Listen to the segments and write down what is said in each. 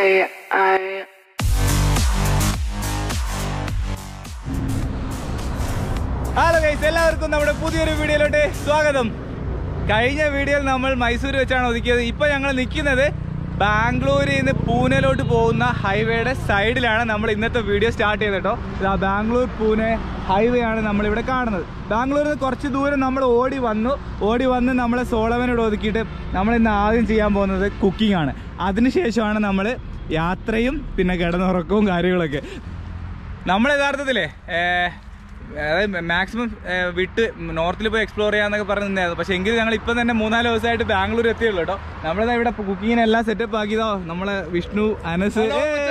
say I hello guys എല്ലാവർക്കും നമ്മുടെ പുതിയൊരു വീഡിയോയിലോട്ട് സ്വാഗതം കഴിഞ്ഞ വീഡിയോയിൽ നമ്മൾ മൈസൂർ വെച്ചാണ് ഒതുക്കിയത് ഇപ്പൊ ഞങ്ങൾ നിൽക്കുന്നത് ബാംഗ്ലൂരിൽ നിന്ന് പൂനെയിലോട്ട് പോകുന്ന ഹൈവേയുടെ സൈഡിലാണ് നമ്മൾ ഇന്നത്തെ വീഡിയോ സ്റ്റാർട്ട് ചെയ്തത് കേട്ടോ ഇതാ ബാംഗ്ലൂർ പൂനെ ഹൈവേ ആണ് നമ്മളിവിടെ കാണുന്നത് ബാംഗ്ലൂരിൽ നിന്ന് കുറച്ച് ദൂരം നമ്മൾ ഓടി വന്നു ഓടി വന്ന് നമ്മളെ സോളവനോട് ഒതുക്കിയിട്ട് നമ്മൾ ഇന്ന് ആദ്യം ചെയ്യാൻ പോകുന്നത് കുക്കിംഗ് ആണ് അതിനുശേഷമാണ് നമ്മൾ യാത്രയും പിന്നെ കിടന്നുറക്കവും കാര്യങ്ങളൊക്കെ നമ്മൾ യഥാർത്ഥത്തിലേ ഏഹ്, അതായത് മാക്സിമം ഏഹ്, വിട്ട് നോർത്തിൽ പോയി എക്സ്പ്ലോർ ചെയ്യാന്നൊക്കെ പറഞ്ഞ് നിന്നായിരുന്നു പക്ഷെ എങ്കിലും ഞങ്ങൾ ഇപ്പം തന്നെ മൂന്നാല് ദിവസമായിട്ട് ബാംഗ്ലൂർ എത്തിയുള്ളൂ കേട്ടോ നമ്മളിതാ ഇവിടെ കുക്കിങ്ങിന് എല്ലാം സെറ്റപ്പ് ആക്കിയതോ നമ്മളെ വിഷ്ണു അനസ്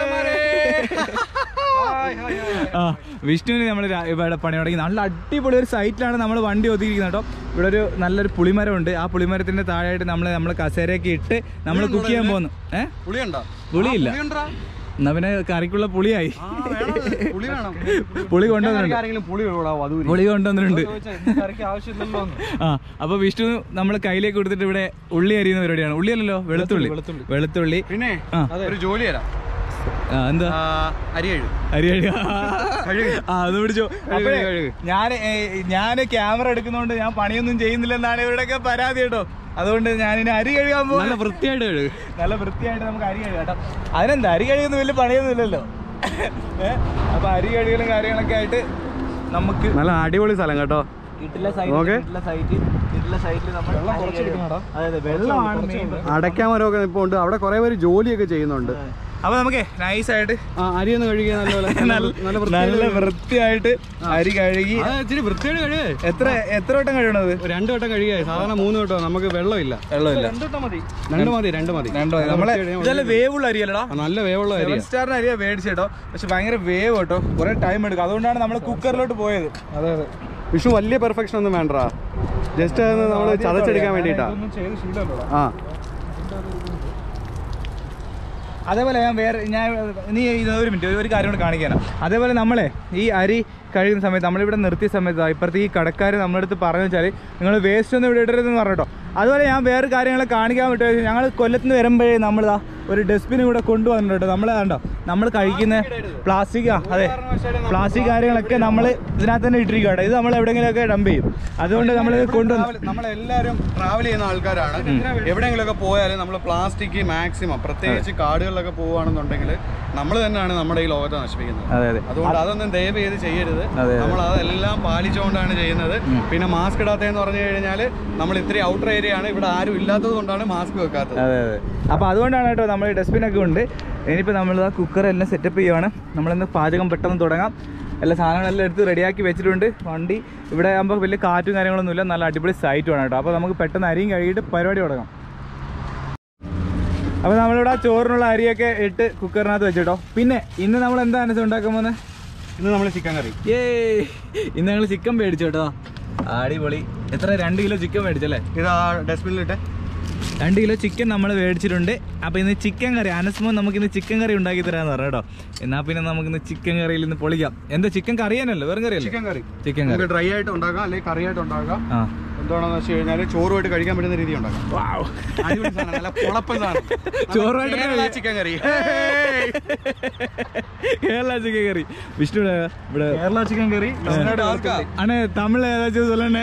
ആ വിഷ്ണുവിന് നമ്മൾ ഇവിടെ പണി തുടങ്ങി നല്ല അടിപൊളി ഒരു സൈറ്റിലാണ് നമ്മൾ വണ്ടി ഒതുക്കിയിരിക്കുന്നത് കേട്ടോ ഇവിടെ ഒരു നല്ലൊരു പുളിമരം ഉണ്ട് ആ പുളിമരത്തിന്റെ താഴെയായിട്ട് നമ്മൾ നമ്മൾ കസേരയൊക്കെ ഇട്ട് നമ്മൾ കുക്ക് ചെയ്യാൻ പോകുന്നു ഏഹ് പുളിയുണ്ടോ പുളിയില്ല പുളിയുണ്ടോ എന്നാ പിന്നെ കറിക്കുള്ള പുളിയായി ആ, വേണം അത്. പുളി വേണം പുളി കൊണ്ടുവന്നിട്ടുണ്ട് ആരെങ്കിലും പുളി വിടാവോ അത് പുളി കൊണ്ടുവന്നിട്ടുണ്ട് കറിക്ക് ആവശ്യമില്ലല്ലോ ആ അപ്പൊ വിഷ്ണു നമ്മൾ കയ്യിലേക്ക് കൊടുത്തിട്ട് ഇവിടെ ഉള്ളി അരിയുന്ന പരിപാടിയാണ് ഉള്ളി അല്ലല്ലോ വെളുത്തുള്ളി വെളുത്തുള്ളി. വെളുത്തുള്ളി പിന്നെ ആ. ഒരു ജോലി തരാം ആ, എന്താ ആ, അരി കഴുകും അരി കഴുകുക. കഴുക്. ആ അത് പിടിച്ചോ കഴുക്, കഴുക്. ഞാൻ ഞാൻ ക്യാമറ എടുക്കുന്നതുകൊണ്ട് ഞാൻ പണിയൊന്നും ചെയ്യുന്നില്ലെന്നാണ് ഇവരുടെയൊക്കെ പരാതി കേട്ടോ അതുകൊണ്ട് ഞാൻ ഇനി അരി കഴുകാൻ പോകും നല്ല വൃത്തിയായിട്ട് കഴുകും നല്ല വൃത്തിയായിട്ട് നമുക്ക് അരി കഴുകാം കേട്ടോ അതിനെന്താ അരി കഴുകുന്ന വലിയ പണിയൊന്നും ഇല്ലല്ലോ ഏ? അപ്പൊ അരി കഴുകലും കാര്യങ്ങളൊക്കെ ആയിട്ട് നമുക്ക് നല്ല അടിപൊളി സ്ഥലം കേട്ടോ വീട്ടിലെ സൈറ്റ് ഓക്കേ. വീട്ടിലെ സൈറ്റ് വീട്ടിലെ സൈറ്റിൽ നമ്മൾ അരി കഴുകും. അതെ അതെ വെള്ളമാണ് മെയിൻ അടയ്ക്കാമരമൊക്കെ ഇപ്പോൾ ഉണ്ട് അവിടെ കുറെ പേര് ജോലിയൊക്കെ ചെയ്യുന്നുണ്ട് അപ്പൊ നമുക്ക് നൈസ് ആയിട്ട് ആ അരി ഒന്ന് കഴുകിയ നല്ലപോലെ നല്ല നല്ല നല്ല വൃത്തിയായിട്ട് അരി കഴുകി അത് ഇച്ചിരി വൃത്തിയായിട്ട് കഴുകേ എത്ര എത്ര വട്ടം കഴുകണത് രണ്ട് വട്ടം കഴുകിയേ സാധാരണ മൂന്ന് വട്ടം നമുക്ക് വെള്ളമില്ല വെള്ളമില്ല രണ്ട് മതി രണ്ട് മതി രണ്ടോ നമ്മളെ ഇതെല്ലാം വേവുള്ള അരിയല്ലടാ ആ, നല്ല വേവുള്ള അരി സെവൻ സ്റ്റാറിന് അരിയാ മേടിച്ചേട്ടോ പക്ഷെ ഭയങ്കര വേവ് കേട്ടോ കുറെ ടൈം എടുക്കും അതുകൊണ്ടാണ് നമ്മൾ കുക്കറിലോട്ട് പോയത് അതെ അതെ വിഷു വലിയ പെർഫെക്ഷൻ ഒന്നും വേണ്ടടാ ജസ്റ്റ് അത് നമ്മൾ ചതച്ചെടുക്കാൻ വേണ്ടിയിട്ടാ ആ അതേപോലെ ഞാൻ വേറെ ഞാൻ നീ ഇത് ഒരു മിനിറ്റ് ഒരു കാര്യം കൂടെ കാണിക്കാനാണ് അതേപോലെ നമ്മളെ ഈ അരി കഴിയുന്ന സമയത്ത് നമ്മളിവിടെ നിർത്തിയ സമയത്ത് ഇപ്പുറത്ത് ഈ കടക്കാർ നമ്മുടെ അടുത്ത് പറഞ്ഞു വെച്ചാൽ നിങ്ങൾ വേസ്റ്റ് ഒന്നും ഇവിടെ ഇടരുതെന്ന് പറഞ്ഞു കേട്ടോ അതുപോലെ ഞാൻ വേറെ കാര്യങ്ങൾ കാണിക്കാൻ വിട്ടു ഞങ്ങൾ കൊല്ലത്ത് നിന്ന് വരുമ്പോഴേ നമ്മളിതാ ഒരു ഡസ്റ്റ്ബിൻ ഇവിടെ കൊണ്ടുവന്നിട്ടുണ്ട് കേട്ടോ നമ്മൾ കണ്ടോ നമ്മൾ കഴിക്കുന്ന പ്ലാസ്റ്റിക് ആ അതെ പ്ലാസ്റ്റിക് കാര്യങ്ങളൊക്കെ നമ്മൾ ഇതിനകത്ത് തന്നെ ഇട്ടിരിക്കുക കേട്ടോ ഇത് നമ്മൾ എവിടെയെങ്കിലുമൊക്കെ ഡംപ് ചെയ്യും അതുകൊണ്ട് നമ്മൾ കൊണ്ടുവന്ന് നമ്മളെല്ലാവരും ട്രാവൽ ചെയ്യുന്ന ആൾക്കാരാണ് എവിടെയെങ്കിലുമൊക്കെ പോയാലും നമ്മൾ പ്ലാസ്റ്റിക് മാക്സിമം പ്രത്യേകിച്ച് കാടുകളിലൊക്കെ പോവുകയാണെന്നുണ്ടെങ്കിൽ നമ്മൾ തന്നെയാണ് നമ്മുടെ ഈ ലോകത്തെ നശിപ്പിക്കുന്നത് അതെ അതെ അതുകൊണ്ട് അതൊന്നും ദയവ് ചെയ്ത് ചെയ്യരുത് അതെ. നമ്മൾ അതെല്ലാം പാലിച്ചുകൊണ്ടാണ് ചെയ്യുന്നത് പിന്നെ മാസ്ക് ഇടാത്തതെന്ന് പറഞ്ഞു കഴിഞ്ഞാൽ നമ്മൾ ഇത്രയും ഔട്ടർ ഏരിയ ആണ് ഇവിടെ ആരും ഇല്ലാത്തത് കൊണ്ടാണ് മാസ്ക് വെക്കാത്തത് അതെ അതെ അപ്പോൾ അതുകൊണ്ടാണ് കേട്ടോ നമ്മൾ ഡസ്റ്റ്ബിനൊക്കെ ഉണ്ട് ഇനിയിപ്പോൾ നമ്മൾ ആ കുക്കർ എല്ലാം സെറ്റപ്പ് ചെയ്യുവാണ് നമ്മളിന്ന് പാചകം പെട്ടെന്ന് തുടങ്ങാം എല്ലാ സാധനങ്ങളെല്ലാം എടുത്ത് റെഡിയാക്കി വെച്ചിട്ടുണ്ട് വണ്ടി ഇവിടെ ആകുമ്പോൾ വലിയ കാറ്റും കാര്യങ്ങളൊന്നുമില്ല നല്ല അടിപൊളി സൈറ്റുമാണ് കേട്ടോ അപ്പോൾ നമുക്ക് പെട്ടെന്ന് അരിയും കഴുകിയിട്ട് പരിപാടി തുടങ്ങാം അപ്പോൾ നമ്മളിവിടെ ആ ചോറിനുള്ള അരിയൊക്കെ ഇട്ട് കുക്കറിനകത്ത് വെച്ചിട്ടോ പിന്നെ ഇന്ന് നമ്മൾ എന്താ അനുസരിച്ച് ഉണ്ടാക്കാൻ പോകുന്നത് ഇന്ന് നമ്മൾ ചിക്കൻ കറി ഏ ഇന്ന് ഞങ്ങൾ ചിക്കൻ മേടിച്ചു കേട്ടോ അടിപൊളി എത്ര രണ്ട് കിലോ ചിക്കൻ മേടിച്ചല്ലേ ഇത് ആ ഡസ്റ്റ്ബിനിലിട്ട് രണ്ട് കിലോ ചിക്കൻ നമ്മൾ മേടിച്ചിട്ടുണ്ട് അപ്പോൾ ഇന്ന് ചിക്കൻ കറി അനസ്മോൻ നമുക്ക് ഇന്ന് ചിക്കൻ കറി ഉണ്ടാക്കി തരാന്ന് പറഞ്ഞു കേട്ടോ എന്നാൽ പിന്നെ നമുക്ക് ഇന്ന് ചിക്കൻ കറിയിൽ നിന്ന് പൊളിക്കാം എന്താ ചിക്കൻ കറി തന്നെയല്ലോ വെറും കറിയല്ലേ ചിക്കൻ കറി ചിക്കൻ കറി നമുക്ക് ഡ്രൈ ആയിട്ട് ഉണ്ടാക്കാം അല്ലെങ്കിൽ കറിയായിട്ട് ഉണ്ടാക്കാം ആ എന്താണെന്ന് വെച്ച് കഴിഞ്ഞാൽ ചോറുമായിട്ട് കഴിക്കാൻ പറ്റുന്ന രീതി ഉണ്ടാക്കാം വാവ്. അടിപൊളി സാധനം, നല്ല പൊളപ്പൻ സാധനം. ചോറുമായിട്ട് കേരള കഴിക്കാം. Chicken curry Kerala chicken curry Vishnu ഇവിടെ ഇവിടെ കേരള ചിക്കൻ കറി അണേ തമിഴ് ഏതാச்சும் சொல்லണേ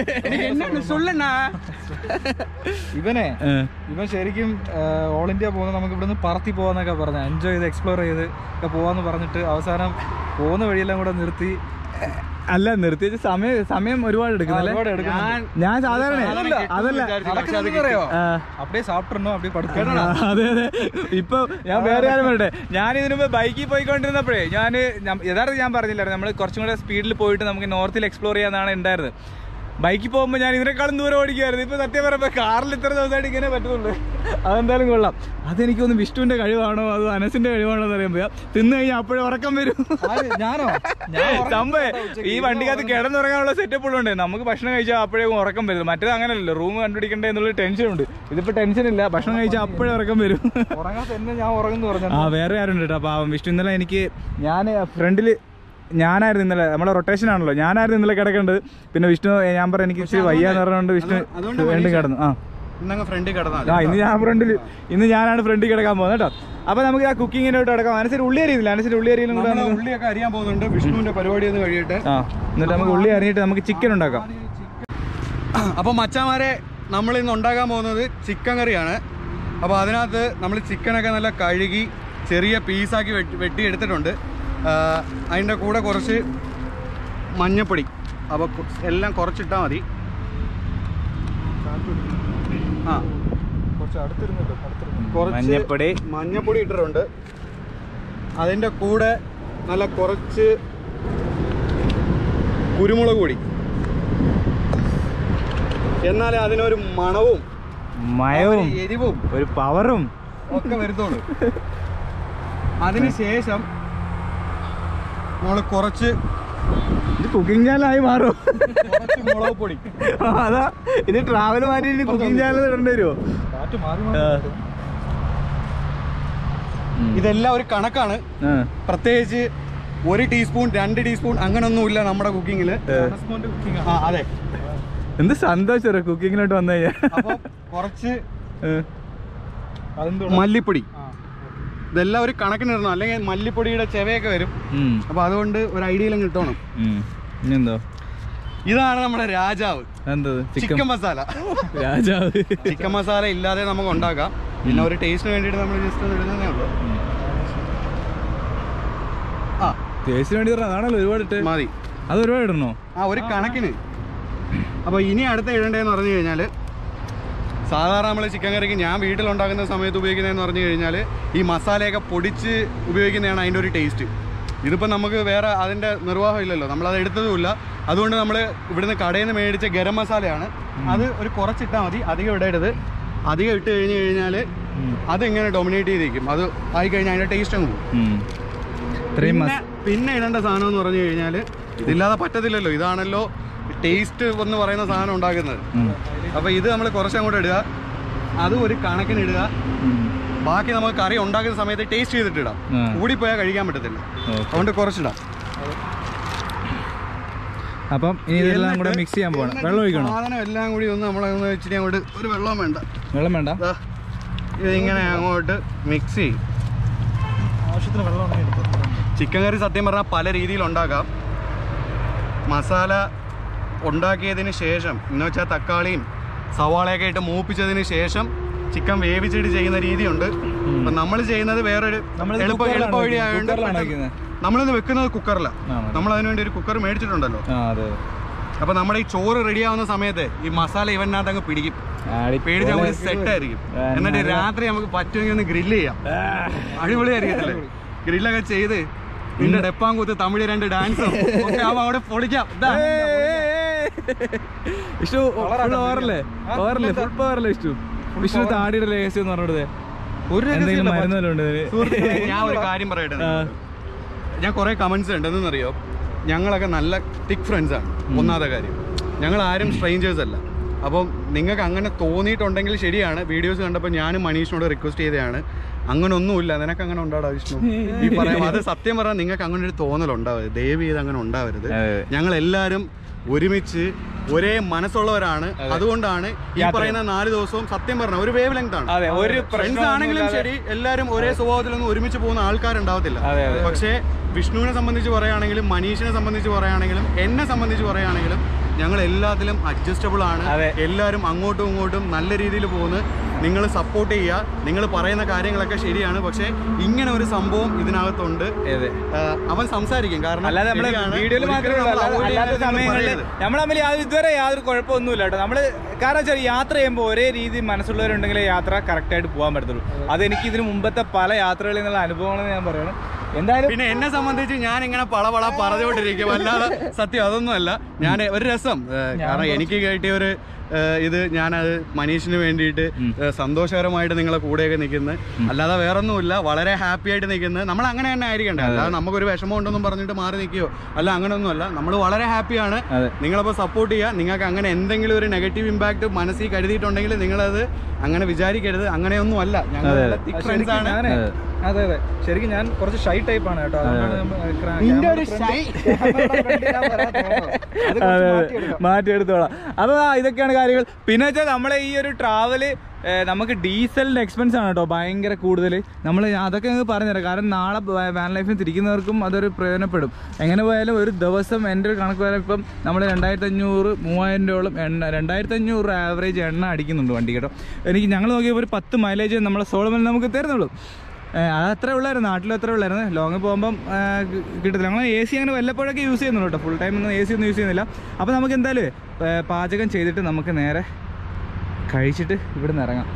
ഇവനെ ഏ. ഇവൻ ശരിക്കും ഓൾ ഇന്ത്യ പോകുന്ന നമുക്ക് ഇവിടുന്ന് പറത്തി പോവാന്നൊക്കെ പറഞ്ഞു എൻജോയ് ചെയ്ത് എക്സ്പ്ലോർ ചെയ്ത് ഒക്കെ പോവാന്ന് പറഞ്ഞിട്ട് അവസാനം പോകുന്ന വഴിയെല്ലാം കൂടെ നിർത്തി അല്ല നിർത്തി വെച്ച് സമയം സമയം ഒരുപാട് എടുക്കുന്നല്ലേ ഒരുപാട് എടുക്കുന്നുണ്ട്. ഞാൻ സാധാരണ അതല്ല അറിയോ ആ. അപ്പടിയെ സാപ്പിടണോ അപ്പടിയെ പടുക്കണം ആ, അതെ അതെ ഇപ്പൊ ഞാൻ വേറെ കാര്യം പറയട്ടെ ഞാൻ ഇതിനു മുമ്പ് ബൈക്കിൽ പോയിക്കൊണ്ടിരുന്നപ്പോഴേ ഞാൻ യഥാർത്ഥം ഞാൻ പറഞ്ഞില്ലായിരുന്നു നമ്മൾ കുറച്ചും കൂടെ സ്പീഡിൽ പോയിട്ട് നമുക്ക് നോർത്തിൽ എക്സ്പ്ലോർ ചെയ്യാന്നാണ് ഉണ്ടായിരുന്നത് ബൈക്കിൽ പോകുമ്പോൾ ഞാൻ ഇതിനേക്കാളും ദൂരം ഓടിക്കുമായിരുന്നു ഇപ്പൊ സത്യം പറയുമ്പോൾ കാറിൽ ഇത്ര ദിവസമായിട്ട് ഇങ്ങനെ പറ്റുന്നുള്ളൂ അതെന്തായാലും കൊള്ളാം അതെനിക്കൊന്ന് വിഷ്ണുവിന്റെ കഴിവാണോ അതോ അനസിന്റെ കഴിവാണോ എന്ന് അറിയാൻ പോയാ തിന്നു കഴിഞ്ഞാൽ അപ്പോഴേ ഉറക്കം വരും ഞാനോ സംഭവേ ഈ വണ്ടിക്കകത്ത് കിടന്നുറങ്ങാനുള്ള സെറ്റപ്പ് ഉള്ളതുകൊണ്ട് നമുക്ക് ഭക്ഷണം കഴിച്ചാൽ അപ്പോഴേക്കും ഉറക്കം വരും മറ്റേത് അങ്ങനെയല്ലോ റൂം കണ്ടുപിടിക്കണ്ടേ എന്നുള്ള ടെൻഷൻ ഉണ്ട് ഇതിപ്പോ ടെൻഷൻ ഇല്ല ഭക്ഷണം കഴിച്ചാൽ അപ്പോഴേ ഉറക്കം വരും ഉറങ്ങാത്ത എന്നെ ഞാൻ ഉറങ്ങുന്നു പറഞ്ഞു ആ വേറെ ആരുണ്ട് കേട്ടോ പാവം വിഷ്ണു ഇന്നലെ എനിക്ക് ഞാൻ ഫ്രണ്ടിൽ ഞാനായിരുന്നു ഇന്നലെ നമ്മളെ റൊട്ടേഷൻ ആണല്ലോ ഞാനായിരുന്നു ഇന്നലെ കിടക്കേണ്ടത് പിന്നെ വിഷ്ണു ഏ, ഞാൻ പറഞ്ഞു എനിക്ക് ഇച്ചിരി വയ്യാന്ന് പറഞ്ഞുകൊണ്ട് വിഷ്ണു അതുകൊണ്ട് വീണ്ടും കിടന്നു ആ ഇന്നങ്ങ് ഫ്രണ്ടിൽ കിടന്നാൽ ആ ഇന്ന് ഞാൻ ഫ്രണ്ടിൽ ഇന്ന് ഞാനാണ് ഫ്രണ്ടിൽ കിടക്കാൻ പോകുന്നത് കേട്ടോ അപ്പൊ നമുക്ക് ആ കുക്കിങ്ങിനോട്ട് കിടക്കാം അനുസരിച്ച് ഉള്ളി അറിയുന്നില്ല അനുസരിച്ച് ഉള്ളി അറിയില്ല നമ്മള് ഉള്ളിയൊക്കെ അറിയാൻ പോകുന്നുണ്ട് വിഷ്ണുവിന്റെ പരിപാടി ഒന്ന് കഴിയട്ടെ ആ എന്നിട്ട് നമുക്ക് ഉള്ളി അറിഞ്ഞിട്ട് നമുക്ക് ചിക്കൻ ഉണ്ടാക്കാം അപ്പോൾ മച്ചാമാരെ നമ്മൾ ഇന്ന് ഉണ്ടാക്കാൻ പോകുന്നത് ചിക്കൻ കറിയാണ് അപ്പോൾ അതിനകത്ത് നമ്മൾ ചിക്കനൊക്കെ നല്ല കഴുകി ചെറിയ പീസാക്കി വെട്ടി വെട്ടി എടുത്തിട്ടുണ്ട് ആ, അതിൻ്റെ കൂടെ കുറച്ച് മഞ്ഞപ്പൊടി അപ്പോൾ കു- എല്ലാം കുറച്ചിട്ടാൽ മതി ആ കുറച്ച് മഞ്ഞപ്പൊടി. മഞ്ഞപ്പൊടി ഇട്ടിട്ടുണ്ട് അതിൻ്റെ കൂടെ നല്ല കുറച്ച് കുരുമുളക് പൊടി എന്നാലേ അതിനൊരു മണവും മയവും ഒരു എരിവും ഒരു പവറും ഒക്കെ വരുത്തുള്ളൂ അതിനുശേഷം നമ്മൾ കുറച്ച് ഇത് കുക്കിംഗ് ചാനലായി മാറും കുറച്ച് മുളക് പൊടി അതാ ഇത് ട്രാവൽ മാറ്റി കുക്കിംഗ് ചാനൽ ഇടേണ്ടി വരുമോ ഇതെല്ലാം ഒരു കണക്കാണ് പ്രത്യേകിച്ച് ഒരു ടീസ്പൂൺ രണ്ട് ടീസ്പൂൺ അങ്ങനൊന്നുമില്ല നമ്മുടെ കുക്കിങ്ങിൽ ആ അതെ എന്ത് സന്തോഷം കുക്കിങ്ങിലോട്ട് വന്നു കഴിഞ്ഞാൽ അപ്പോൾ കുറച്ച് ഏ. മല്ലിപ്പൊടി ഇതെല്ലാം ഒരു കണക്കിനിടണം അല്ലെങ്കിൽ മല്ലിപ്പൊടിയുടെ ചെവയൊക്കെ വരും ഉം. അപ്പോൾ അതുകൊണ്ട് ഒരു ഐഡിയയിലും കിട്ടണം ഉം. ഇനിയെന്തോ ഇതാണ് നമ്മുടെ രാജാവ് എന്തത് ചിക്കൻ ചിക്കൻ മസാല രാജാവ് ചിക്കൻ മസാല ഇല്ലാതെ നമുക്ക് ഉണ്ടാക്കാം പിന്നെ ഒരു ടേസ്റ്റിന് വേണ്ടിയിട്ട് നമ്മൾ ജസ്റ്റ് ഒന്ന് ഇടുന്നതേ ഉള്ളൂ ആ ടേസ്റ്റിന് വേണ്ടി പറഞ്ഞ അതാണല്ലോ ഒരുപാട് ഇട്ട് മതി അത് ഒരുപാട് ഇടണോ ആ ഒരു കണക്കിന് അപ്പോൾ ഇനി അടുത്ത ഇടേണ്ടതെന്ന് പറഞ്ഞു കഴിഞ്ഞാൽ സാധാരണ നമ്മൾ ചിക്കൻ കറിക്ക് ഞാൻ വീട്ടിലുണ്ടാക്കുന്ന സമയത്ത് ഉപയോഗിക്കുന്നതെന്ന് പറഞ്ഞു കഴിഞ്ഞാൽ ഈ മസാലയൊക്കെ പൊടിച്ച് ഉപയോഗിക്കുന്നതാണ് അതിൻ്റെ ഒരു ടേസ്റ്റ് ഇതിപ്പോൾ നമുക്ക് വേറെ അതിൻ്റെ നിർവാഹം ഇല്ലല്ലോ നമ്മളത് എടുത്തതുമില്ല അതുകൊണ്ട് നമ്മൾ ഇവിടുന്ന് കടയിൽ നിന്ന് മേടിച്ച ഗരം മസാലയാണ് അത് ഒരു കുറച്ചിട്ടാൽ മതി അധികം ഇടരുത് അധികം ഇട്ട് കഴിഞ്ഞ് കഴിഞ്ഞാൽ അതിങ്ങനെ ഡൊമിനേറ്റ് ചെയ്തിരിക്കും അത് ആയി കഴിഞ്ഞാൽ അതിൻ്റെ ടേസ്റ്റ് അങ്ങ് പോകും ഉം. ഇത്രയും പിന്നെ മസ്- പിന്നെ ഇടേണ്ട സാധനം എന്ന് പറഞ്ഞു കഴിഞ്ഞാൽ ഇതില്ലാതെ പറ്റത്തില്ലല്ലോ ഇതാണല്ലോ ടേസ്റ്റ് എന്ന് പറയുന്ന സാധനം ഉണ്ടാക്കുന്നത് ഉം. അപ്പോൾ ഇത് നമ്മൾ കുറച്ച് അങ്ങോട്ട് ഇടുക അതും ഒരു കണക്കിന് ഇടുക ഉം. ബാക്കി നമുക്ക് കറി ഉണ്ടാക്കുന്ന സമയത്ത് ടേസ്റ്റ് ചെയ്തിട്ട് ഇടാം ആ. കൂടിപ്പോയാൽ കഴിക്കാൻ പറ്റത്തില്ല ഓക്കേ. അതുകൊണ്ട് കുറച്ചിടാം അപ്പം ഇനി ഇതെല്ലാം കൂടെ എന്നിട്ട് മിക്സ് ചെയ്യാൻ പോകണം എന്നിട്ട് വെള്ളം ഒഴിക്കണോ സാധനം എല്ലാം കൂടി ഒന്ന് നമ്മളൊന്ന് ഇച്ചിരി അങ്ങോട്ട് ഒരു വെള്ളം വേണ്ട വെള്ളം വേണ്ട ദാ, ഇതിങ്ങനെ അങ്ങോട്ട് മിക്സ് ചെയ്യും ആവശ്യത്തിന് വെള്ളം ചിക്കൻ കറി സത്യം പറഞ്ഞാൽ പല രീതിയിൽ ഉണ്ടാക്കാം മസാല ഉണ്ടാക്കിയതിന് ശേഷം എന്ന് വെച്ചാൽ തക്കാളിയും സവാളയൊക്കെ ഇട്ട് മൂപ്പിച്ചതിന് ശേഷം ചിക്കൻ വേവിച്ചിട്ട് ചെയ്യുന്ന രീതിയുണ്ട് അപ്പം നമ്മൾ ചെയ്യുന്നത് വേറൊരു നമ്മളിത് എളുപ്പ കുക്കറിലാണ് എളുപ്പ വഴി വെക്കുന്നത്. ആയതുകൊണ്ട് കുക്കറിലാണ് പെട്ടെന്ന് വെക്കുന്നത്. നമ്മളിത് വെക്കുന്നത് കുക്കറിലാണ് ആണോ? നമ്മൾ അതിന് വേണ്ടി ഒരു കുക്കർ മേടിച്ചിട്ടുണ്ടല്ലോ ആ അതെ അപ്പോൾ നമ്മുടെ ഈ ചോറ് റെഡിയാവുന്ന സമയത്ത് ഈ മസാല ഇവനകത്ത് അങ്ങ് പിടിക്കും പേടിച്ച് നമുക്ക് സെറ്റ് ആയിരിക്കും ആ, എന്നിട്ട് നല്ല- രാത്രി നമുക്ക് പറ്റുമെങ്കിൽ ഒന്ന് ഗ്രില്ല് ചെയ്യാം അടിപൊളിയായിരിക്കത്തില്ലേ ഗ്രില്ലൊക്കെ ചെയ്ത് നിന്റെ ഡെപ്പാങ്കൂത്ത് തമിഴ് രണ്ട് ഡാൻസും ഒക്കെ ആവുമ്പോ അവിടെ പൊളിക്കാം ദാ. ഇഷ്ടു ഫുൾ ഓവറല്ലേ ഓവറല്ലേ ഫുൾ പവറല്ലേ ഇഷ്ടു വിഷ്ണു താടിയുടെ രഹസ്യം എന്ന് പറഞ്ഞത് ഒരു എന്തെങ്കിലും രഹസ്യമില്ല. മരുന്ന് വല്ലതും ഉണ്ടോ ഇതിന്? സുഹൃത്തുക്കളെ, ഞാൻ ഒരു കാര്യം പറയട്ടെ ആ. ഞാൻ കുറെ കമന്റ്സ് ഉണ്ട് എന്തെന്നറിയോ ഞങ്ങളൊക്കെ നല്ല തിക് ഫ്രണ്ട്സ് ആണ് ഒന്നാമത്തെ കാര്യം ഞങ്ങൾ ആരും സ്ട്രേഞ്ചേഴ്സ് അല്ല അപ്പം നിങ്ങൾക്ക് അങ്ങനെ തോന്നിയിട്ടുണ്ടെങ്കിൽ ശരിയാണ് വീഡിയോസ് കണ്ടപ്പോൾ ഞാനും മനീഷിനോട് റിക്വസ്റ്റ് ചെയ്തതാണ് അങ്ങനെ ഒന്നുമില്ല നിനക്ക് അങ്ങനെ ഉണ്ടാടാ വിഷ്ണു ഈ പറയാം അത് സത്യം പറഞ്ഞാൽ നിങ്ങൾക്ക് അങ്ങനെ ഒരു തോന്നൽ ഉണ്ടാവരുത് ദയവ് ചെയ്ത് അങ്ങനെ ഉണ്ടാവരുത് അതെ. ഞങ്ങൾ എല്ലാവരും ഒരുമിച്ച് ഒരേ മനസ്സുള്ളവരാണ് അതുകൊണ്ടാണ് ഈ പറയുന്ന നാല് ദിവസവും സത്യം പറഞ്ഞ ഒരു വേവ് ലെങ്ത് ആണ് അതെ ഒരു ഫ്രണ്ട്സ് ആണെങ്കിലും ശരി എല്ലാവരും ഒരേ സ്വഭാവത്തിലൊന്നും ഒരുമിച്ച് പോകുന്ന ആൾക്കാരുണ്ടാവത്തില്ല അതെ, അതെ. പക്ഷേ വിഷ്ണുവിനെ സംബന്ധിച്ച് പറയുകയാണെങ്കിലും മനീഷിനെ സംബന്ധിച്ച് പറയുകയാണെങ്കിലും എന്നെ സംബന്ധിച്ച് പറയുകയാണെങ്കിലും ഞങ്ങൾ എല്ലാത്തിലും അഡ്ജസ്റ്റബിൾ ആണ് അതെ. എല്ലാവരും അങ്ങോട്ടും ഇങ്ങോട്ടും നല്ല രീതിയിൽ പോകുന്നു നിങ്ങൾ സപ്പോർട്ട് ചെയ്യുക നിങ്ങൾ പറയുന്ന കാര്യങ്ങളൊക്കെ ശരിയാണ് പക്ഷേ ഇങ്ങനെ ഒരു സംഭവം ഇതിനകത്തുണ്ട് അതെ ആ, അവൻ സംസാരിക്കും കാരണം അല്ലാതെ നമ്മള് ശരിയാണ്. വീഡിയോയിൽ ഒരിക്കലും മാത്രമേ നമ്മൾ ഉള്ളൂ avoid അല്ലാത്ത ചെയ്യാനായിട്ട് നിങ്ങൾ സമയങ്ങളിൽ പറയരുത്. നമ്മൾ തമ്മിൽ യാതൊരു ഇതുവരെ യാതൊരു കുഴപ്പമൊന്നുമില്ല കേട്ടോ നമ്മള് കാരണം വെച്ചാൽ യാത്ര ചെയ്യുമ്പോൾ ഒരേ രീതി മനസ്സുള്ളവരുണ്ടെങ്കിലേ യാത്ര കറക്റ്റ് ആയിട്ട് പോകാൻ പറ്റത്തുള്ളൂ അത് എനിക്ക് ഇതിന് മുമ്പത്തെ പല യാത്രകളിൽ നിന്നുള്ള അനുഭവങ്ങളെന്ന് ഞാൻ പറയണം എന്തായാലും പിന്നെ എന്നെ സംബന്ധിച്ച് ഞാൻ ഇങ്ങനെ പളപള പറഞ്ഞുകൊണ്ടിരിക്കും അല്ലാതെ സത്യം അതൊന്നുമല്ല ഞാൻ ഒരു രസം ഏഹ്, കാരണം എനിക്ക് കിട്ടിയ ഒരു ഏഹ്, ഇത് ഞാനത് മനീഷിന് വേണ്ടിയിട്ട് ഏഹ്, സന്തോഷകരമായിട്ട് നിങ്ങളെ കൂടെയൊക്കെ നിൽക്കുന്നത് അല്ലാതെ വേറൊന്നുമില്ല വളരെ ഹാപ്പി ആയിട്ട് നിൽക്കുന്നത് നമ്മൾ അങ്ങനെ തന്നെ ആയിരിക്കണ്ടേ അല്ലാതെ നമുക്കൊരു വിഷമം ഉണ്ടെന്നും പറഞ്ഞിട്ട് മാറി നിൽക്കുകയോ അല്ല അങ്ങനെയൊന്നുമല്ല നമ്മൾ വളരെ ഹാപ്പിയാണ് അതെ. നിങ്ങളപ്പോൾ സപ്പോർട്ട് ചെയ്യുക നിങ്ങൾക്ക് അങ്ങനെ എന്തെങ്കിലും ഒരു നെഗറ്റീവ് ഇമ്പാക്ട് മനസ്സിൽ കരുതിയിട്ടുണ്ടെങ്കിൽ നിങ്ങളത് അങ്ങനെ വിചാരിക്കരുത് അങ്ങനെയൊന്നും അല്ല ഞങ്ങൾ തിക് ഫ്രണ്ട്സ് ആണ് ഞാനേ അതെ അതെ ശരിക്കും ഞാൻ കുറച്ച് ഷൈ ടൈപ്പ് ആണ് കേട്ടോ അതുകൊണ്ടാണ് ഞാൻ ക്ര- നിന്റെ ക്യാമറ ഒരു ഫ്രണ്ട്- shy. ക്യാമറയുടെ ഫ്രണ്ടിൽ ഞാൻ വരാൻ തോന്നുന്നത്. അത് അതെ കുറച്ച് അതെ മാറ്റിയെടുക്കാം. മാറ്റിയെടുത്തോളാം അപ്പൊ ആ ഇതൊക്കെയാണ് കാര്യങ്ങൾ പിന്നെ വെച്ചാൽ നമ്മളെ ഈ ഒരു ട്രാവല് നമുക്ക് ഡീസലിന്റെ എക്സ്പെൻസ് ആണ് കേട്ടോ ഭയങ്കര കൂടുതൽ നമ്മൾ അതൊക്കെ ഞങ്ങൾക്ക് പറഞ്ഞുതരാം കാരണം നാളെ വാൻ ലൈഫിൽ തിരിക്കുന്നവർക്കും അതൊരു പ്രയോജനപ്പെടും എങ്ങനെ പോയാലും ഒരു ദിവസം എൻ്റെ ഒരു കണക്ക് വരെ ഇപ്പം നമ്മൾ രണ്ടായിരത്തി അഞ്ഞൂറ് മൂവായിരം രൂപയോളം എണ്ണ രണ്ടായിരത്തി അഞ്ഞൂറ് ആവറേജ് എണ്ണ അടിക്കുന്നുണ്ട് വണ്ടി കേട്ടോ എനിക്ക് ഞങ്ങൾ നോക്കിയപ്പോൾ ഒരു പത്ത് മൈലേജ് നമ്മളെ സോളമൻ നമുക്ക് തരുന്നുള്ളൂ ഏഹ് അത് അത്ര ഉള്ളായിരുന്നു നാട്ടിലും അത്ര ഉള്ളായിരുന്നു ലോങ് പോകുമ്പം ഏഹ് കി- കിട്ടത്തില്ല നമ്മൾ എ സി അങ്ങനെ വല്ലപ്പോഴൊക്കെ യൂസ് ചെയ്യുന്നുള്ളൂ കേട്ടോ ഫുൾ ടൈം ഒന്നും എ സി ഒന്നും യൂസ് ചെയ്യുന്നില്ല അപ്പോൾ നമുക്ക് എന്തായാലും ഏഹ് പാചകം ചെയ്തിട്ട് നമുക്ക് നേരെ കഴിച്ചിട്ട് ഇവിടെ നിന്ന് ഇറങ്ങാം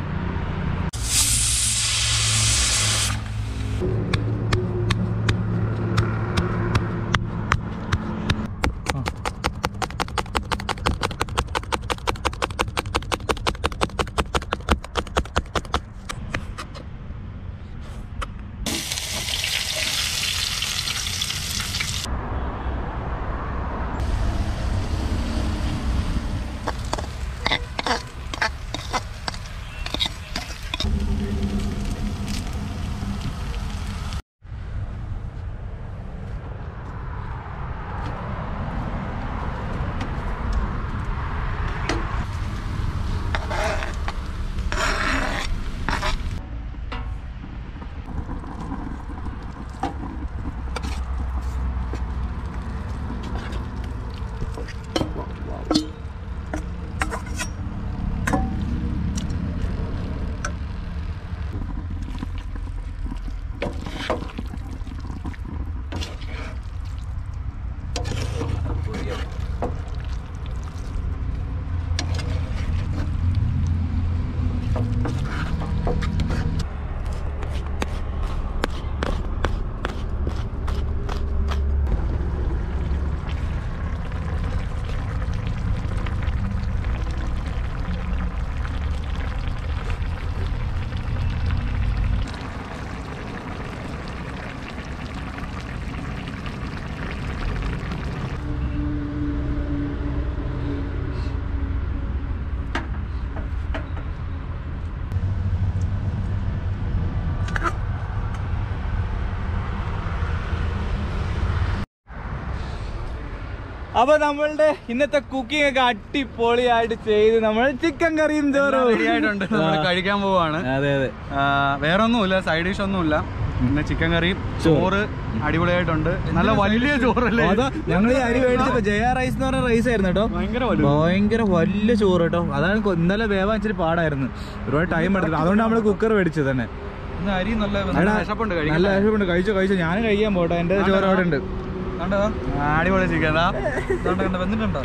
അപ്പൊ നമ്മളുടെ ഇന്നത്തെ കുക്കിംഗ് ഒക്കെ അടിപൊളിയായിട്ട് ചെയ്ത് നമ്മൾ ചിക്കൻ കറിയും ചോറും റെഡി ആയിട്ടുണ്ട് നമ്മൾ കഴിക്കാൻ പോവാണ് അതെ അതെ ആ, വേറെ ഒന്നുമില്ല സൈഡ് ഡിഷ് ഒന്നുമില്ല പിന്നെ ചിക്കൻ കറിയും ചോറ് അടിപൊളിയായിട്ടുണ്ട് നല്ല വലിയ ചോറല്ലേ അതാ ഞങ്ങൾ ഈ അരി മേടിച്ചപ്പോ ജയ റൈസ് എന്ന് പറഞ്ഞ റൈസ് ആയിരുന്നു കേട്ടോ ഭയങ്കര വലുത്. ഭയങ്കര വലിയ ചോറ് കേട്ടോ അതാണ് കൊ- ഇന്നലെ വേവാൻ ഇച്ചിരി പാടായിരുന്നു ഒരുപാട് ടൈം എടുത്തില്ല അതുകൊണ്ട് നമ്മള് കുക്കർ മേടിച്ചത് തന്നെ ഇന്ന് അരി നല്ല എടാ, വിശപ്പുണ്ട് നല്ല വിശപ്പുണ്ട് കഴിച്ചോ കഴിച്ചോ ഞാൻ കഴിക്കാൻ പോട്ടെ എന്റെ ചോറ് അവിടെ ഉണ്ട് കണ്ടോ അടിപൊളി ചിക്കൻ വെന്തിട്ടുണ്ടോ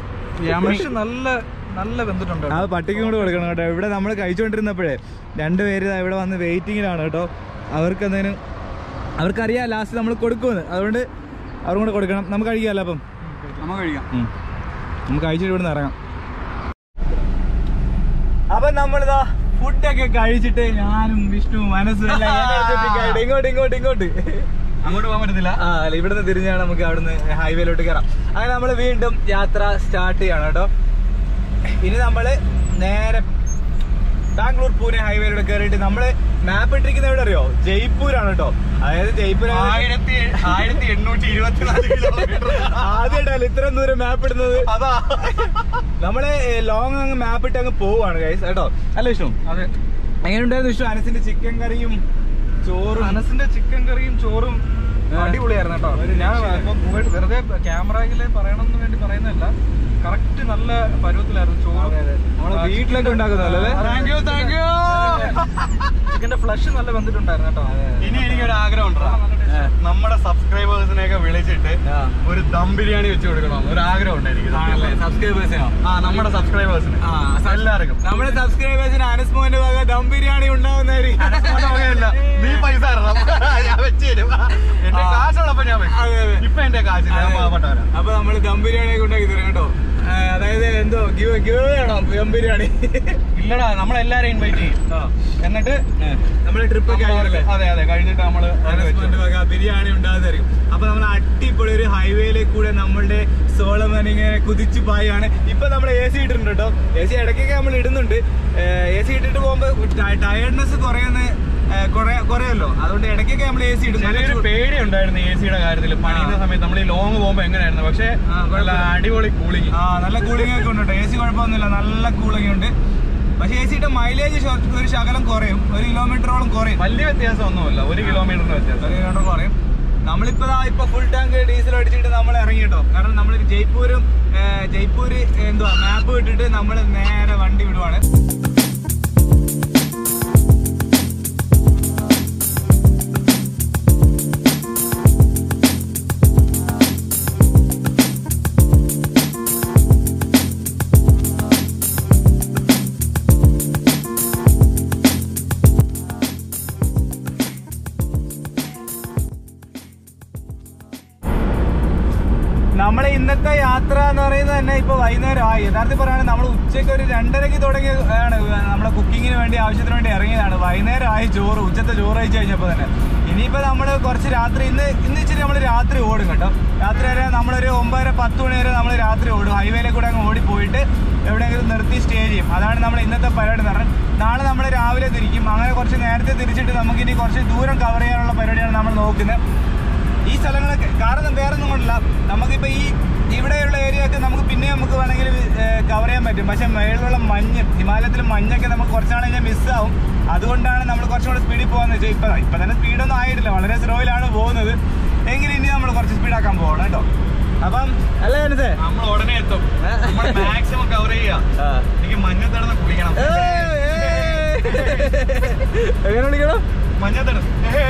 നല്ല നല്ല വെന്തിട്ടുണ്ട് ആ പട്ടിക്കും കൂടെ കൊടുക്കണം കേട്ടോ ഇവിടെ നമ്മൾ കഴിച്ചുകൊണ്ടിരുന്നപ്പോഴേ രണ്ടുപേര് ദാ ഇവിടെ വന്ന് വെയിറ്റിങ്ങിലാണ് കേട്ടോ അവർക്ക് എന്തെങ്കിലും അവർക്കറിയാം ലാസ്റ്റ് നമ്മൾ കൊടുക്കുമെന്ന് അതുകൊണ്ട് അവരും കൂടെ കൊടുക്കണം നമുക്ക് കഴിക്കാമല്ലോ അപ്പം നമുക്ക് കഴിക്കാം ഉം. നമുക്ക് കഴിച്ചിട്ട് ഇവിടെ നിന്ന് ഇറങ്ങാം അപ്പൊ നമ്മളിതാ ഫുഡൊക്കെ കഴിച്ചിട്ട് ഞാനും വിഷ്ണു മനസ്സും എല്ലാം energetic ആയിട്ട് ഇങ്ങോട്ട് ഇങ്ങോട്ട് ഇങ്ങോട്ട് അങ്ങോട്ട് പോകാൻ പറ്റത്തില്ല ആ അല്ല ഇവിടുന്ന് തിരിഞ്ഞാണ് നമുക്ക് അവിടുന്ന് ഹൈവേയിലോട്ട് കയറാം അങ്ങനെ നമ്മൾ വീണ്ടും യാത്ര സ്റ്റാർട്ട് ചെയ്യാണ് കേട്ടോ ഇനി നമ്മള് നേരെ ബാംഗ്ലൂർ പൂനെ ഹൈവേയിലൂടെ കയറിയിട്ട് നമ്മള് മാപ്പ് ഇട്ടിരിക്കുന്ന എവിടെ അറിയോ ജയ്പൂരാണ് കേട്ടോ അതായത് ജയ്പൂർ ആയിരത്തി ആയിരത്തി എണ്ണൂറ്റി ഇരുപത്തിനാല് കിലോമീറ്റർ ആദ്യമായിട്ടല്ല ഇത്രയും ദൂരം മാപ്പ് ഇടുന്നത് അതാ നമ്മള് ലോങ് അങ്ങ് മാപ്പ് ഇട്ട് അങ്ങ് പോവാണ് ഗൈസ് കേട്ടോ അല്ല വിഷ്ണു അതെ എങ്ങനെയുണ്ടായിരുന്നു വിഷ്ണു അനസിന്റെ ചിക്കൻ കറിയും ചോറും അനസിന്റെ ചിക്കൻ കറിയും ചോറും അടിപൊളിയായിരുന്നു കേട്ടോ ഞാൻ ഇപ്പൊ പോയിട്ട് വെറുതെ ക്യാമറയില് പറയണമെന്ന് വേണ്ടി പറയുന്നതല്ല കറക്റ്റ് നല്ല പരുവത്തിലായിരുന്നു ചോറും നമ്മളെ വീട്ടിലൊക്കെ ഉണ്ടാക്കുന്നതല്ലേ അല്ലേ? താങ്ക് യു താങ്ക് യു ചിക്കന്റെ ഫ്ലഷ് നല്ല വെന്തിട്ടുണ്ടായിരുന്നു കേട്ടോ ഇനി എനിക്കൊരു ആഗ്രഹം ഉണ്ടോ നമ്മുടെ സബ്സ്ക്രൈബേഴ്സിനെയൊക്കെ വിളിച്ചിട്ട് ആ. ഒരു ദം ബിരിയാണി വെച്ച് കൊടുക്കണം ഒരു ആഗ്രഹം ഉണ്ട് എനിക്ക് ആണല്ലേ സബ്സ്ക്രൈബേഴ്സിനോ ആ നമ്മുടെ സബ്സ്ക്രൈബേഴ്സിന് ആ, എല്ലാവർക്കും നമ്മുടെ സബ്സ്ക്രൈബേഴ്സിന് അനസ് മോന്റെ വക ദം ബിരിയാണി ഉണ്ടാവുന്നതായിരിക്കും അങ്ങനെയല്ല. നീ പൈസ തരണം ഞാൻ വെച്ച് തരും എന്റെ ആ. കാശുള്ളപ്പോ ഞാൻ വെക്കും. അതെ, അതെ. ഇപ്പൊ എന്റെ കാശില്ല ഞാൻ പാവപ്പെട്ടവരാ അപ്പൊ നമ്മള് ദം ബിരിയാണി ഒക്കെ ഉണ്ടാക്കി തരും കേട്ടോ ആ, അതായത് എന്തോ ഗിവ് ഗിവ് ആണോ ദം ബിരിയാണി ഇല്ലടാ നമ്മളെല്ലാരും ഇൻവൈറ്റ് ചെയ്യും എന്നിട്ട് നമ്മള് ട്രിപ്പ് ഒക്കെ ആയിരുന്നല്ലേ അതെ അതെ കഴിഞ്ഞിട്ട് നമ്മള് അത് വെച്ച് ഹസ്ബൻഡ് വക ബിരിയാണി ഉണ്ടാകുന്നതായിരിക്കും അപ്പൊ നമ്മൾ അടിപൊളി ഒരു ഹൈവേയിലേക്ക് കൂടെ നമ്മളുടെ സോളമൻ ഇങ്ങനെ കുതിച്ചു പായാണ് ഇപ്പൊ നമ്മൾ എ സി ഇട്ടിട്ടുണ്ട് കേട്ടോ എ സി ഇടയ്ക്കൊക്കെ നമ്മൾ ഇടുന്നുണ്ട് എ സി ഇട്ടിട്ട് പോകുമ്പോ ടയർഡ്നെസ് കുറയുന്ന കുറയല്ലോ അതുകൊണ്ട് ഇടയ്ക്കൊക്കെ നമ്മൾ എ സി ഇടും നല്ല ചെറിയൊരു ചൂ- പേടി ഉണ്ടായിരുന്നു എ സിയുടെ കാര്യത്തിൽ പണിയുന്ന സമയത്ത് നമ്മൾ ഈ ലോങ് പോകുമ്പോ എങ്ങനെയായിരുന്നു പക്ഷേ ആ, നല്ല അടിപൊളി കൂളിങ് ആ നല്ല കൂളിംഗ് ഒക്കെ ഉണ്ട് എ സി കുഴപ്പമൊന്നുമില്ല നല്ല കൂളിംഗ് ഉണ്ട് പക്ഷേ എ സിയുടെ മൈലേജ് ഒരു ശകലം കുറയും ഒരു കിലോമീറ്ററോളം കുറയും വലിയ വ്യത്യാസമൊന്നുമില്ല ഒരു കിലോമീറ്ററിന് വ്യത്യാസം ഒരു കിലോമീറ്റർ കുറയും നമ്മളിപ്പോ ദാ ഇപ്പൊ ഫുൾ ടാങ്ക് ഡീസൽ അടിച്ചിട്ട് നമ്മൾ ഇറങ്ങി കേട്ടോ കാരണം നമ്മൾ ജയ്പൂരും ഏ, ജയ്പൂര് എന്തുവാ മാപ്പ് ഇട്ടിട്ട് നമ്മൾ നേരെ വണ്ടി വിടുവാണ് നമ്മളെ ഇന്നത്തെ യാത്ര എന്ന് പറയുന്നത് തന്നെ ഇപ്പൊ വൈകുന്നേരം ആയി യഥാർത്ഥത്തിൽ പറയുകയാണെങ്കിൽ നമ്മൾ ഉച്ചയ്ക്ക് ഒരു രണ്ടരയ്ക്ക് തുടങ്ങി ആണ് നമ്മളെ കുക്കിങ്ങിന് വേണ്ടി ആവശ്യത്തിന് വേണ്ടി ഇറങ്ങിയതാണ് വൈകുന്നേരം ആയി ചോറ് ഉച്ചത്തെ ചോറ് കഴിച്ച് കഴിഞ്ഞപ്പോൾ തന്നെ ഇനിയിപ്പോൾ നമ്മൾ കുറച്ച് രാത്രി ഇന്ന് ഇന്ന് ഇച്ചിരി നമ്മൾ രാത്രി ഓടും കേട്ടോ രാത്രി വരെ നമ്മളൊരു ഒമ്പതര പത്ത് മണി വരെ നമ്മൾ രാത്രി ഓടും ഹൈവേയിലെ കൂടെ അങ്ങ് ഓടി പോയിട്ട് എവിടെയെങ്കിലും നിർത്തി സ്റ്റേ ചെയ്യും അതാണ് നമ്മൾ ഇന്നത്തെ പരിപാടി എന്ന് പറഞ്ഞാൽ നാളെ നമ്മൾ രാവിലെ തിരിക്കും അങ്ങനെ കുറച്ച് നേരത്തെ തിരിച്ചിട്ട് നമുക്കിനി കുറച്ച് ദൂരം കവർ ചെയ്യാനുള്ള പരിപാടിയാണ് നമ്മൾ നോക്കുന്നത് ഈ സ്ഥലങ്ങളൊക്കെ കാരണം വേറെ ഒന്നും കൊണ്ടല്ല നമുക്കിപ്പോ ഈ ഇവിടെയുള്ള ഏരിയ ഒക്കെ നമുക്ക് പിന്നെ നമുക്ക് വേണമെങ്കിൽ കവർ ചെയ്യാൻ പറ്റും പക്ഷെ മേളിലുള്ള മഞ്ഞ് ഹിമാലയത്തിൽ മഞ്ഞൊക്കെ നമുക്ക് കുറച്ചാൾ കഴിഞ്ഞാൽ മിസ്സാവും അതുകൊണ്ടാണ് നമ്മൾ കുറച്ചും കൂടെ സ്പീഡിൽ പോകാന്ന് വെച്ചാൽ ഇപ്പൊ ഇപ്പൊ തന്നെ സ്പീഡൊന്നും ആയിട്ടില്ല വളരെ സ്ലോയിലാണ് പോകുന്നത് എങ്കിലും ഇനി നമ്മൾ കുറച്ച് സ്പീഡാക്കാൻ പോകണം കേട്ടോ അപ്പം അല്ലേ മനസ്സേ നമ്മൾ ഉടനെ എത്തും നമ്മൾ മാക്സിമം കവർ ചെയ്യാം എനിക്ക് മഞ്ഞത്തടന്ന് കുളിക്കണം എങ്ങനെ വിളിക്കണം മഞ്ഞത്തടം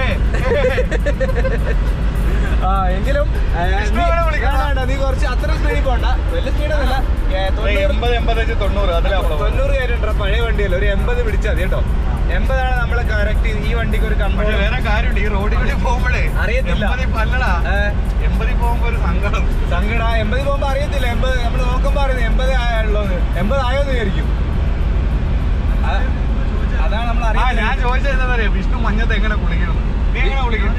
ആ എങ്കിലും ആ, വിഷ്ണു നീ- വേണോ വിളിക്കാൻ? വേണ്ട, വേണ്ട, നീ കുറച്ച് അത്ര സ്പീഡിൽ പോണ്ട വലിയ സ്പീഡൊന്നുമില്ല ഏ, തൊണ്ണൂറ് എൺപത് എൺപത്തഞ്ച് തൊണ്ണൂറ് അതിലാ നമ്മള് തൊണ്ണൂറ് കയറിണ്ടോ പഴയ വണ്ടിയല്ല ഒരു എൺപത് പിടിച്ചാൽ മതി കേട്ടോ എൺപതാണ് നമ്മൾ കറക്റ്റ് ഈ വണ്ടിക്ക് ഒരു പക്ഷെ കമ്പനി വേറെ കാര്യമുണ്ട് ഈ റോഡിൽ കൂടി പോകുമ്പോഴേ അറിയത്തില്ല. എൺപതിൽ അല്ലടാ എൺപതിൽ പോകുമ്പോ ഒരു സങ്കടം സങ്കട എൺപത് പോകുമ്പോ അറിയത്തില്ല എൺപത് നമ്മൾ നോക്കുമ്പോ അറിയുന്നത് എൺപത് ആയുള്ളൂന്ന് എൺപത് ആയോന്ന് വിചാരിക്കും ആ, അതാണ് നമ്മൾ ആ ഞാൻ അറിയാം ചോദിച്ചത് എന്താ പറയാ വിഷ്ണു മഞ്ഞത്ത് എങ്ങനെ കുളിക്കണം നീ എങ്ങനെ കുളിക്കണം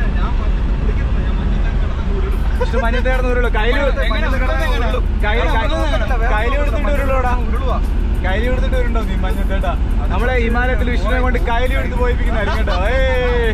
മഞ്ഞത്തേർന്ന് ഉരുളു കയ്യില് എങ്ങനെ ഉരുളുന്നത് എങ്ങനെ? കയ്യില് എടാ, ഉരുളുന്നത് എങ്ങനെ? വേറെ കയ്യില് കൊടുത്തിട്ട് ഉരുളോടാ ഉരുളുവാ. കയ്യില് കൊടുത്തിട്ട് ഉരുണ്ടോ നീ മഞ്ഞത്തേട്ടാ നമ്മളെ ഹിമാലയത്തിൽ വിഷ്ണുവിനെ കൊണ്ട് കയ്യില് എടുത്ത് പോയിപ്പിക്കുന്നതായിരിക്കും കേട്ടോ ഏയ്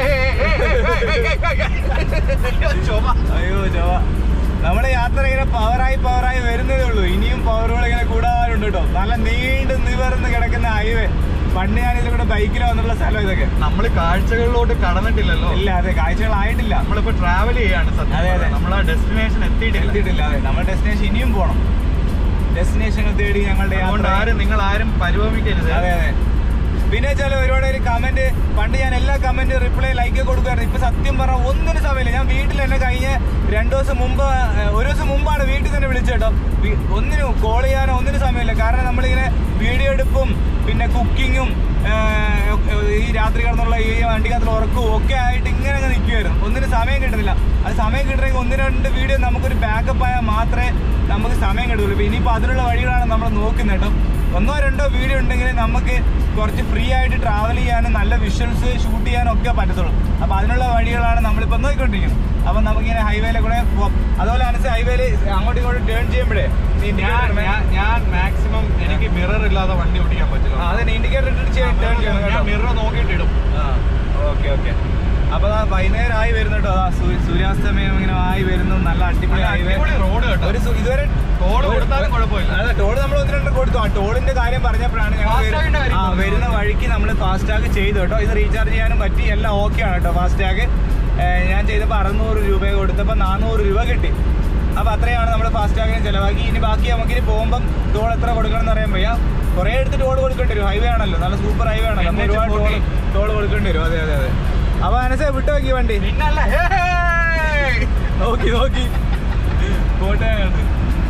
ചുമ. അയ്യോ ചൊവ്വ നമ്മുടെ യാത്ര ഇങ്ങനെ പവറായി പവറായി വരുന്നതേ ഉള്ളൂ ഇനിയും പവറുകൾ ഇങ്ങനെ കൂടാറുണ്ട് കേട്ടോ നല്ല നീണ്ട് നിവർന്ന് കിടക്കുന്ന ഹൈവേ പണ്ട് ഞാൻ ഇതിലൂടെ ബൈക്കിൽ വന്നുള്ള സ്ഥലം ഇതൊക്കെ നമ്മള് കാഴ്ചകളിലോട്ട് കടന്നിട്ടില്ലല്ലോ ഇല്ല അതെ കാഴ്ചകളായിട്ടില്ല നമ്മളിപ്പോ ട്രാവൽ ചെയ്യാണ് സത്യം അതെ, അതെ. പറഞ്ഞാൽ. നമ്മൾ ആ ഡെസ്റ്റിനേഷൻ എത്തിയിട്ടില്ല എത്തിയിട്ടില്ല അതെ നമ്മുടെ ഡെസ്റ്റിനേഷൻ ഇനിയും പോകണം ഡെസ്റ്റിനേഷനുകൾ തേടി ഞങ്ങളുടെ അതുകൊണ്ട് യാത്ര ആരും നിങ്ങൾ ആരും പരിഭ്രമിക്കരുത് അതെ അതെ പിന്നെ വെച്ചാൽ ഒരുപാട് ഒരു കമന്റ് പണ്ട് ഞാൻ എല്ലാ കമന്റ് റിപ്ലൈ ലൈക്ക് കൊടുക്കുമായിരുന്നു ഇപ്പൊ സത്യം പറഞ്ഞാൽ ഒന്നിനും സമയമില്ല ഞാൻ വീട്ടിൽ എന്നെ കഴിഞ്ഞ രണ്ടു ദിവസം മുമ്പ് ഏഹ്, ഒരു ദിവസം മുമ്പാണ് വീട്ടിൽ തന്നെ വിളിച്ചത് കേട്ടോ വി- ഒന്നിനും കോൾ ചെയ്യാനോ ഒന്നിനും സമയമില്ല കാരണം നമ്മളിങ്ങനെ വീഡിയോ എടുപ്പും പിന്നെ കുക്കിങ്ങും ഈ രാത്രി കിടന്നുള്ള ഈ വണ്ടിക്കകത്തുള്ള ഉറക്കവും ഒക്കെ ആയിട്ട് ഇങ്ങനെ അങ്ങ് നിൽക്കുമായിരുന്നു ഒന്നിനും സമയം കിട്ടുന്നില്ല അത് സമയം കിട്ടണമെങ്കിൽ ഒന്ന് രണ്ട് വീഡിയോ നമുക്കൊരു ബാക്കപ്പ് ആയാൽ മാത്രമേ നമുക്ക് സമയം കിട്ടുള്ളൂ ഇപ്പൊ ഇനിയിപ്പോൾ അതിനുള്ള വഴികളാണ് നമ്മൾ നോക്കുന്നത് കേട്ടോ ഒന്നോ രണ്ടോ വീഡിയോ ഉണ്ടെങ്കിൽ നമുക്ക് കുറച്ച് ഫ്രീ ആയിട്ട് ട്രാവൽ ചെയ്യാനും നല്ല വിഷ്വൽസ് ഷൂട്ട് ചെയ്യാനും ഒക്കെ പറ്റത്തുള്ളൂ അപ്പോൾ അതിനുള്ള വഴികളാണ് നമ്മളിപ്പോൾ നോക്കിക്കൊണ്ടിരിക്കുന്നത് അപ്പം നമുക്കിങ്ങനെ ഹൈവേയിലെ കൂടെ പോവാം അതുപോലെ അനുസരിച്ച് ഹൈവേയിൽ അങ്ങോട്ടും ഇങ്ങോട്ടും ടേൺ ചെയ്യുമ്പോഴേ നീ ഞാൻ indicator ഞാൻ- ഞാൻ മാക്സിമം എനിക്ക് മിറർ ഇല്ലാതെ വണ്ടി ഓടിക്കാൻ പറ്റില്ല ആ, അതിന് ഇൻഡിക്കേറ്റർ ഇട്ടിട്ട് ടേൺ ചെയ്യണം ഞാൻ കേട്ടോ മിറർ നോക്കിയിട്ട് ഇടും ഓക്കെ ഓക്കെ അപ്പൊ ദാ വൈകുന്നേരം ആയി വരുന്നു കേട്ടോ അതാ സൂ- സൂര്യാസ്തമയം ഇങ്ങനെ ആയി വരുന്നു നല്ല അടിപൊളി ഹൈവേ അടിപൊളി റോഡ് കേട്ടോ ഒരു സു- ഇതുവരെ ടോള് കൊടുത്താലും കുഴപ്പമില്ല അതെ ടോള് നമ്മൾ ഒന്ന് രണ്ട് കൊടുത്തു ആ ടോളിന്റെ കാര്യം പറഞ്ഞപ്പോഴാണ് ഞങ്ങൾ Fast tag ന്റെ കാര്യം ആ പറഞ്ഞു. വരുന്ന വഴിക്ക് നമ്മൾ ഫാസ്ടാഗ് ചെയ്തു കേട്ടോ ഇത് റീചാർജ് ചെയ്യാനും പറ്റി എല്ലാം ഓക്കെ ആണ് കേട്ടോ ഫാസ്ടാഗ് ഞാൻ ചെയ്തപ്പോൾ അറുന്നൂറ് രൂപ കൊടുത്തപ്പോൾ നാനൂറ് രൂപ കിട്ടി അപ്പൊ അത്രയാണ് നമ്മൾ ഫാസ്ടാഗിന് ചിലവാക്കി ഇനി ബാക്കി നമുക്ക് ഇനി പോകുമ്പോൾ ടോൾ എത്ര കൊടുക്കണം എന്ന് അറിയാൻ വയ്യ കുറേ എടുത്ത് ടോൾ കൊടുക്കേണ്ടി വരും ഹൈവേ ആണല്ലോ നല്ല സൂപ്പർ ഹൈവേ ആണല്ലോ അപ്പൊ ഒരുപാട് ടോൾ ടോൾ കൊടുക്കേണ്ടി വരും അതെ അതെ അതെ അപ്പൊ മനസ്സേ വിട്ടു നോക്കി വണ്ടി പിന്നല്ല ഹേ, ഹേ. നോക്കി നോക്കി പോട്ടെ അങ്ങോട്ട്.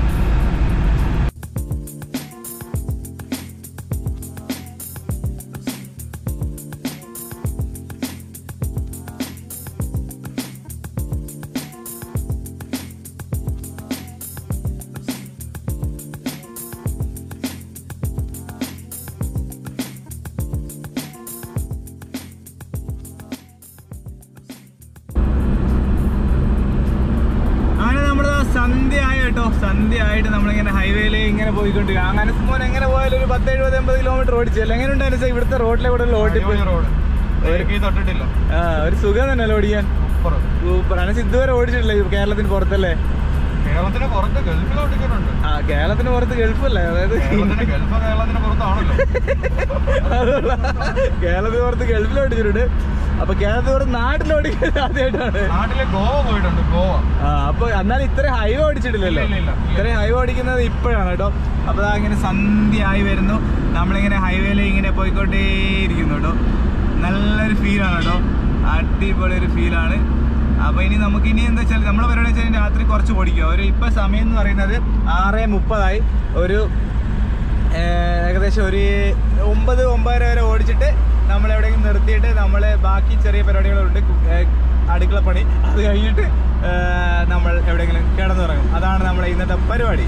അങ്ങനെ നമ്മുടെ സന്ധ്യ ആയി കേട്ടോ സന്ധ്യ ആയിട്ട് നമ്മളിങ്ങനെ ഹൈവേയിൽ ഇങ്ങനെ പോയിക്കൊണ്ടിരിക്കുക അങ്ങനെ മോൻ എങ്ങനെ പോയാലും ഒരു പത്ത് എഴുപത് എൺപത് കിലോമീറ്റർ ഓടിച്ചല്ലേ എങ്ങനെ ഉണ്ടായിരുന്നു ഇവിടുത്തെ റോഡിലെ കൂടെ ഓടിപ്പ് അടിപൊളി റോഡ് എനിക്ക് തൊട്ടിട്ടില്ല ആ ഒരു സുഖം തന്നെയല്ലേ ഓടിക്കാൻ സൂപ്പർ സൂപ്പർ അനസ് ഇതുവരെ ഓടിച്ചിട്ടില്ല ഈ കേരളത്തിന് പുറത്തല്ലേ കേരളത്തിന് പുറത്ത് ഗൾഫിൽ ഓടിക്കുന്നുണ്ട് ആ കേരളത്തിന് പുറത്ത് ഗൾഫല്ലേ അതായത് കേരളത്തിന് ഗൾഫ് കേരളത്തിന് പുറത്താണല്ലോ അതുകൊള്ള. കേരളത്തിന് പുറത്ത് ഗൾഫിൽ ഓടിച്ചിട്ടുണ്ട് അപ്പൊ കേരളത്തിന് പുറത്ത് നാട്ടിൽ ഓടിക്കുന്നത് ആദ്യമായിട്ടാണ് നാട്ടില് ഗോവ പോയിട്ടുണ്ട് ഗോവ ആ അപ്പൊ എന്നാൽ ഇത്രയും ഹൈവേ ഓടിച്ചിട്ടില്ലല്ലോ ഇല്ല, ഇല്ല, ഇല്ല. ഇത്രയും ഹൈവേ ഓടിക്കുന്നത് ഇപ്പോഴാണ് കേട്ടോ അപ്പൊ ദാ ഇങ്ങനെ സന്ധ്യയായി വരുന്നു നമ്മളിങ്ങനെ ഹൈവേയിൽ ഇങ്ങനെ പോയിക്കൊണ്ടേയിരിക്കുന്നു കേട്ടോ നല്ലൊരു ഫീലാണ് കേട്ടോ അടിപൊളി ഒരു ഫീലാണ് അപ്പൊ ഇനി നമുക്ക് ഇനി എന്താ വെച്ചാൽ നമ്മളെ പരിപാടി വെച്ചാൽ രാത്രി കുറച്ച് ഓടിക്കുക ഒരു ഇപ്പൊ സമയം എന്ന് പറയുന്നത് ആറ് മുപ്പതായി ഒരു ഏഹ്, ഏകദേശം ഒരു ഒമ്പത് ഒമ്പതര വരെ ഓടിച്ചിട്ട് നമ്മൾ എവിടെയെങ്കിലും നിർത്തിയിട്ട് നമ്മൾ ബാക്കി ചെറിയ പരിപാടികളുണ്ട് കു- ഏഹ്, അടുക്കളപ്പണി അത് കഴിഞ്ഞിട്ട് ഏഹ്, നമ്മൾ എവിടെയെങ്കിലും കിടന്നുറങ്ങും അതാണ് നമ്മളെ ഇന്നത്തെ പരിപാടി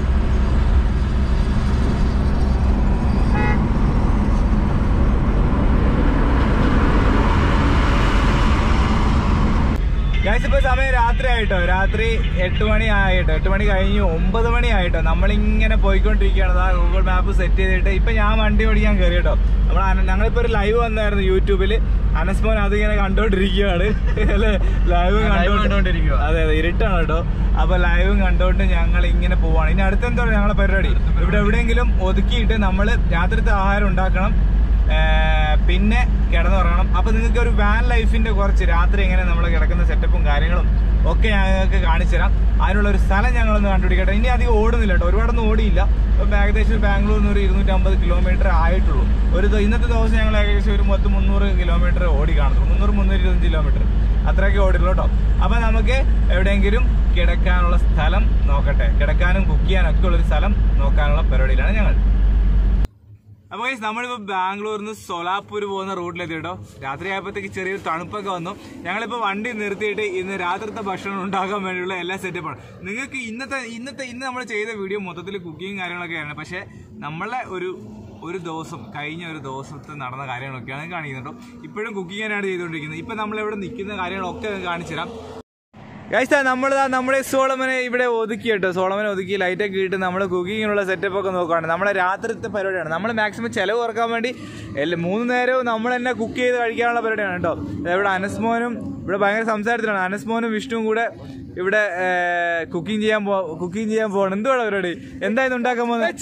ഗൈസ് ഇപ്പൊ സമയം രാത്രി ആയിട്ടോ രാത്രി എട്ട് മണി ആയിട്ടോ എട്ട് മണി കഴിഞ്ഞു ഒമ്പത് മണി ആയിട്ടോ നമ്മളിങ്ങനെ പോയിക്കൊണ്ടിരിക്കുകയാണ് ആ ഗൂഗിൾ മാപ്പ് സെറ്റ് ചെയ്തിട്ട് ഇപ്പൊ ഞാൻ വണ്ടി ഓടിക്കാൻ കയറി കേട്ടോ നമ്മൾ അന- ഞങ്ങളിപ്പോ ഒരു ലൈവ് വന്നായിരുന്നു യൂട്യൂബിൽ അനസ്മോൻ അതിങ്ങനെ കണ്ടോണ്ടിരിക്കുകയാണ് അല്ലെ ലൈവ് ഞാൻ live കണ്ടോണ്ടിരിക്കുവാ. അതെ അതെ ഇരുട്ടാണ് കേട്ടോ അപ്പൊ ലൈവും കണ്ടോണ്ട് ഞങ്ങൾ ഇങ്ങനെ പോവാണ് ഇനി അടുത്ത എന്താണ് ഞങ്ങളെ പരിപാടി ഇവിടെ എവിടെയെങ്കിലും ഒതുക്കിയിട്ട് നമ്മൾ രാത്രിത്തെ ആഹാരം ഉണ്ടാക്കണം ഏർ പിന്നെ കിടന്നുറങ്ങണം അപ്പൊ നിങ്ങൾക്ക് ഒരു വാൻ ലൈഫിന്റെ കുറച്ച് രാത്രി എങ്ങനെ നമ്മൾ കിടക്കുന്ന സെറ്റപ്പും കാര്യങ്ങളും ഒക്കെ ഞങ്ങൾക്ക് കാണിച്ചു തരാം അതിനുള്ള ഒരു സ്ഥലം ഞങ്ങളൊന്ന് കണ്ടുപിടിക്കട്ടെ ഇനി അധികം ഓടുന്നില്ല കേട്ടോ ഒരുപാടൊന്നും ഓടിയില്ല ഇപ്പം ഏകദേശം ബാംഗ്ലൂരിൽ നിന്ന് ഒരു ഇരുന്നൂറ്റമ്പത് കിലോമീറ്റർ ആയിട്ടുള്ളൂ ഒരു ദി- ഇന്നത്തെ ദിവസം ഞങ്ങൾ ഏകദേശം ഒരു മൊത്തം മുന്നൂറ് കിലോമീറ്റർ ഓടി കാണുന്നു മുന്നൂറ് മുന്നൂറ്റി ഇരുപത്തഞ്ച് കിലോമീറ്റർ അത്രയൊക്കെ ഓടിയുള്ളൂ കേട്ടോ അപ്പൊ നമുക്ക് എവിടെയെങ്കിലും കിടക്കാനുള്ള സ്ഥലം നോക്കട്ടെ കിടക്കാനും കുക്ക് ചെയ്യാനും ഒക്കെ ഉള്ളൊരു സ്ഥലം നോക്കാനുള്ള പരിപാടിയിലാണ് ഞങ്ങൾ അപ്പൊ guys, നമ്മളിപ്പോ ബാംഗ്ലൂരിൽ നിന്ന് സോലാപൂർ പോകുന്ന റൂട്ടിലെത്തി കേട്ടോ രാത്രി ആയപ്പോഴത്തേക്ക് ചെറിയൊരു തണുപ്പൊക്കെ വന്നു ഞങ്ങളിപ്പോ വണ്ടി നിർത്തിയിട്ട് ഇന്ന് രാത്രിത്തെ ഭക്ഷണം ഉണ്ടാക്കാൻ വേണ്ടിയുള്ള എല്ലാ സെറ്റപ്പാണ് നിങ്ങൾക്ക് ഇന്നത്തെ ഇന്നത്തെ ഇന്ന് നമ്മൾ ചെയ്ത വീഡിയോ മൊത്തത്തിൽ കുക്കിങ് കാര്യങ്ങളൊക്കെയാണ് പക്ഷെ നമ്മളെ ഒരു ഒരു ദിവസം കഴിഞ്ഞ ഒരു ദിവസത്തെ നടന്ന കാര്യങ്ങളൊക്കെയാണ് കാണിക്കുന്നത് കേട്ടോ ഇപ്പോഴും കുക്കിംഗ് തന്നെയാണ് ചെയ്തുകൊണ്ടിരിക്കുന്നത് ഇപ്പൊ നമ്മളിവിടെ നിൽക്കുന്ന കാര്യങ്ങളൊക്കെ കാണിച്ചു തരാം ഗൈസ് നമ്മൾ നമ്മുടെ സോളമനെ ഇവിടെ ഒതുക്കി കേട്ടോ സോളമനെ ഒതുക്കി ലൈറ്റൊക്കെ ഇട്ട് നമ്മൾ കുക്കിങ്ങിനുള്ള സെറ്റപ്പ് ഒക്കെ നോക്കുകയാണ് നമ്മുടെ രാത്രിത്തെ പരിപാടിയാണ് നമ്മൾ മാക്സിമം ചിലവ് കുറക്കാൻ വേണ്ടി എല്ലാ മൂന്ന് നേരവും നമ്മൾ തന്നെ കുക്ക് ചെയ്ത് കഴിക്കാനുള്ള പരിപാടിയാണ് കേട്ടോ ഇവിടെ അനസ്മോനും ഇവിടെ ഭയങ്കര സംസാരത്തിലാണ് അനസ്മോനും വിഷ്ണുവും കൂടെ ഇവിടെ കുക്കിംഗ് ചെയ്യാൻ പോ കുക്കിംഗ് ചെയ്യാൻ പോകണം എന്തുവാണ് പരിപാടി എന്തായിരുന്നു ഉണ്ടാക്കാൻ പോകുന്നത്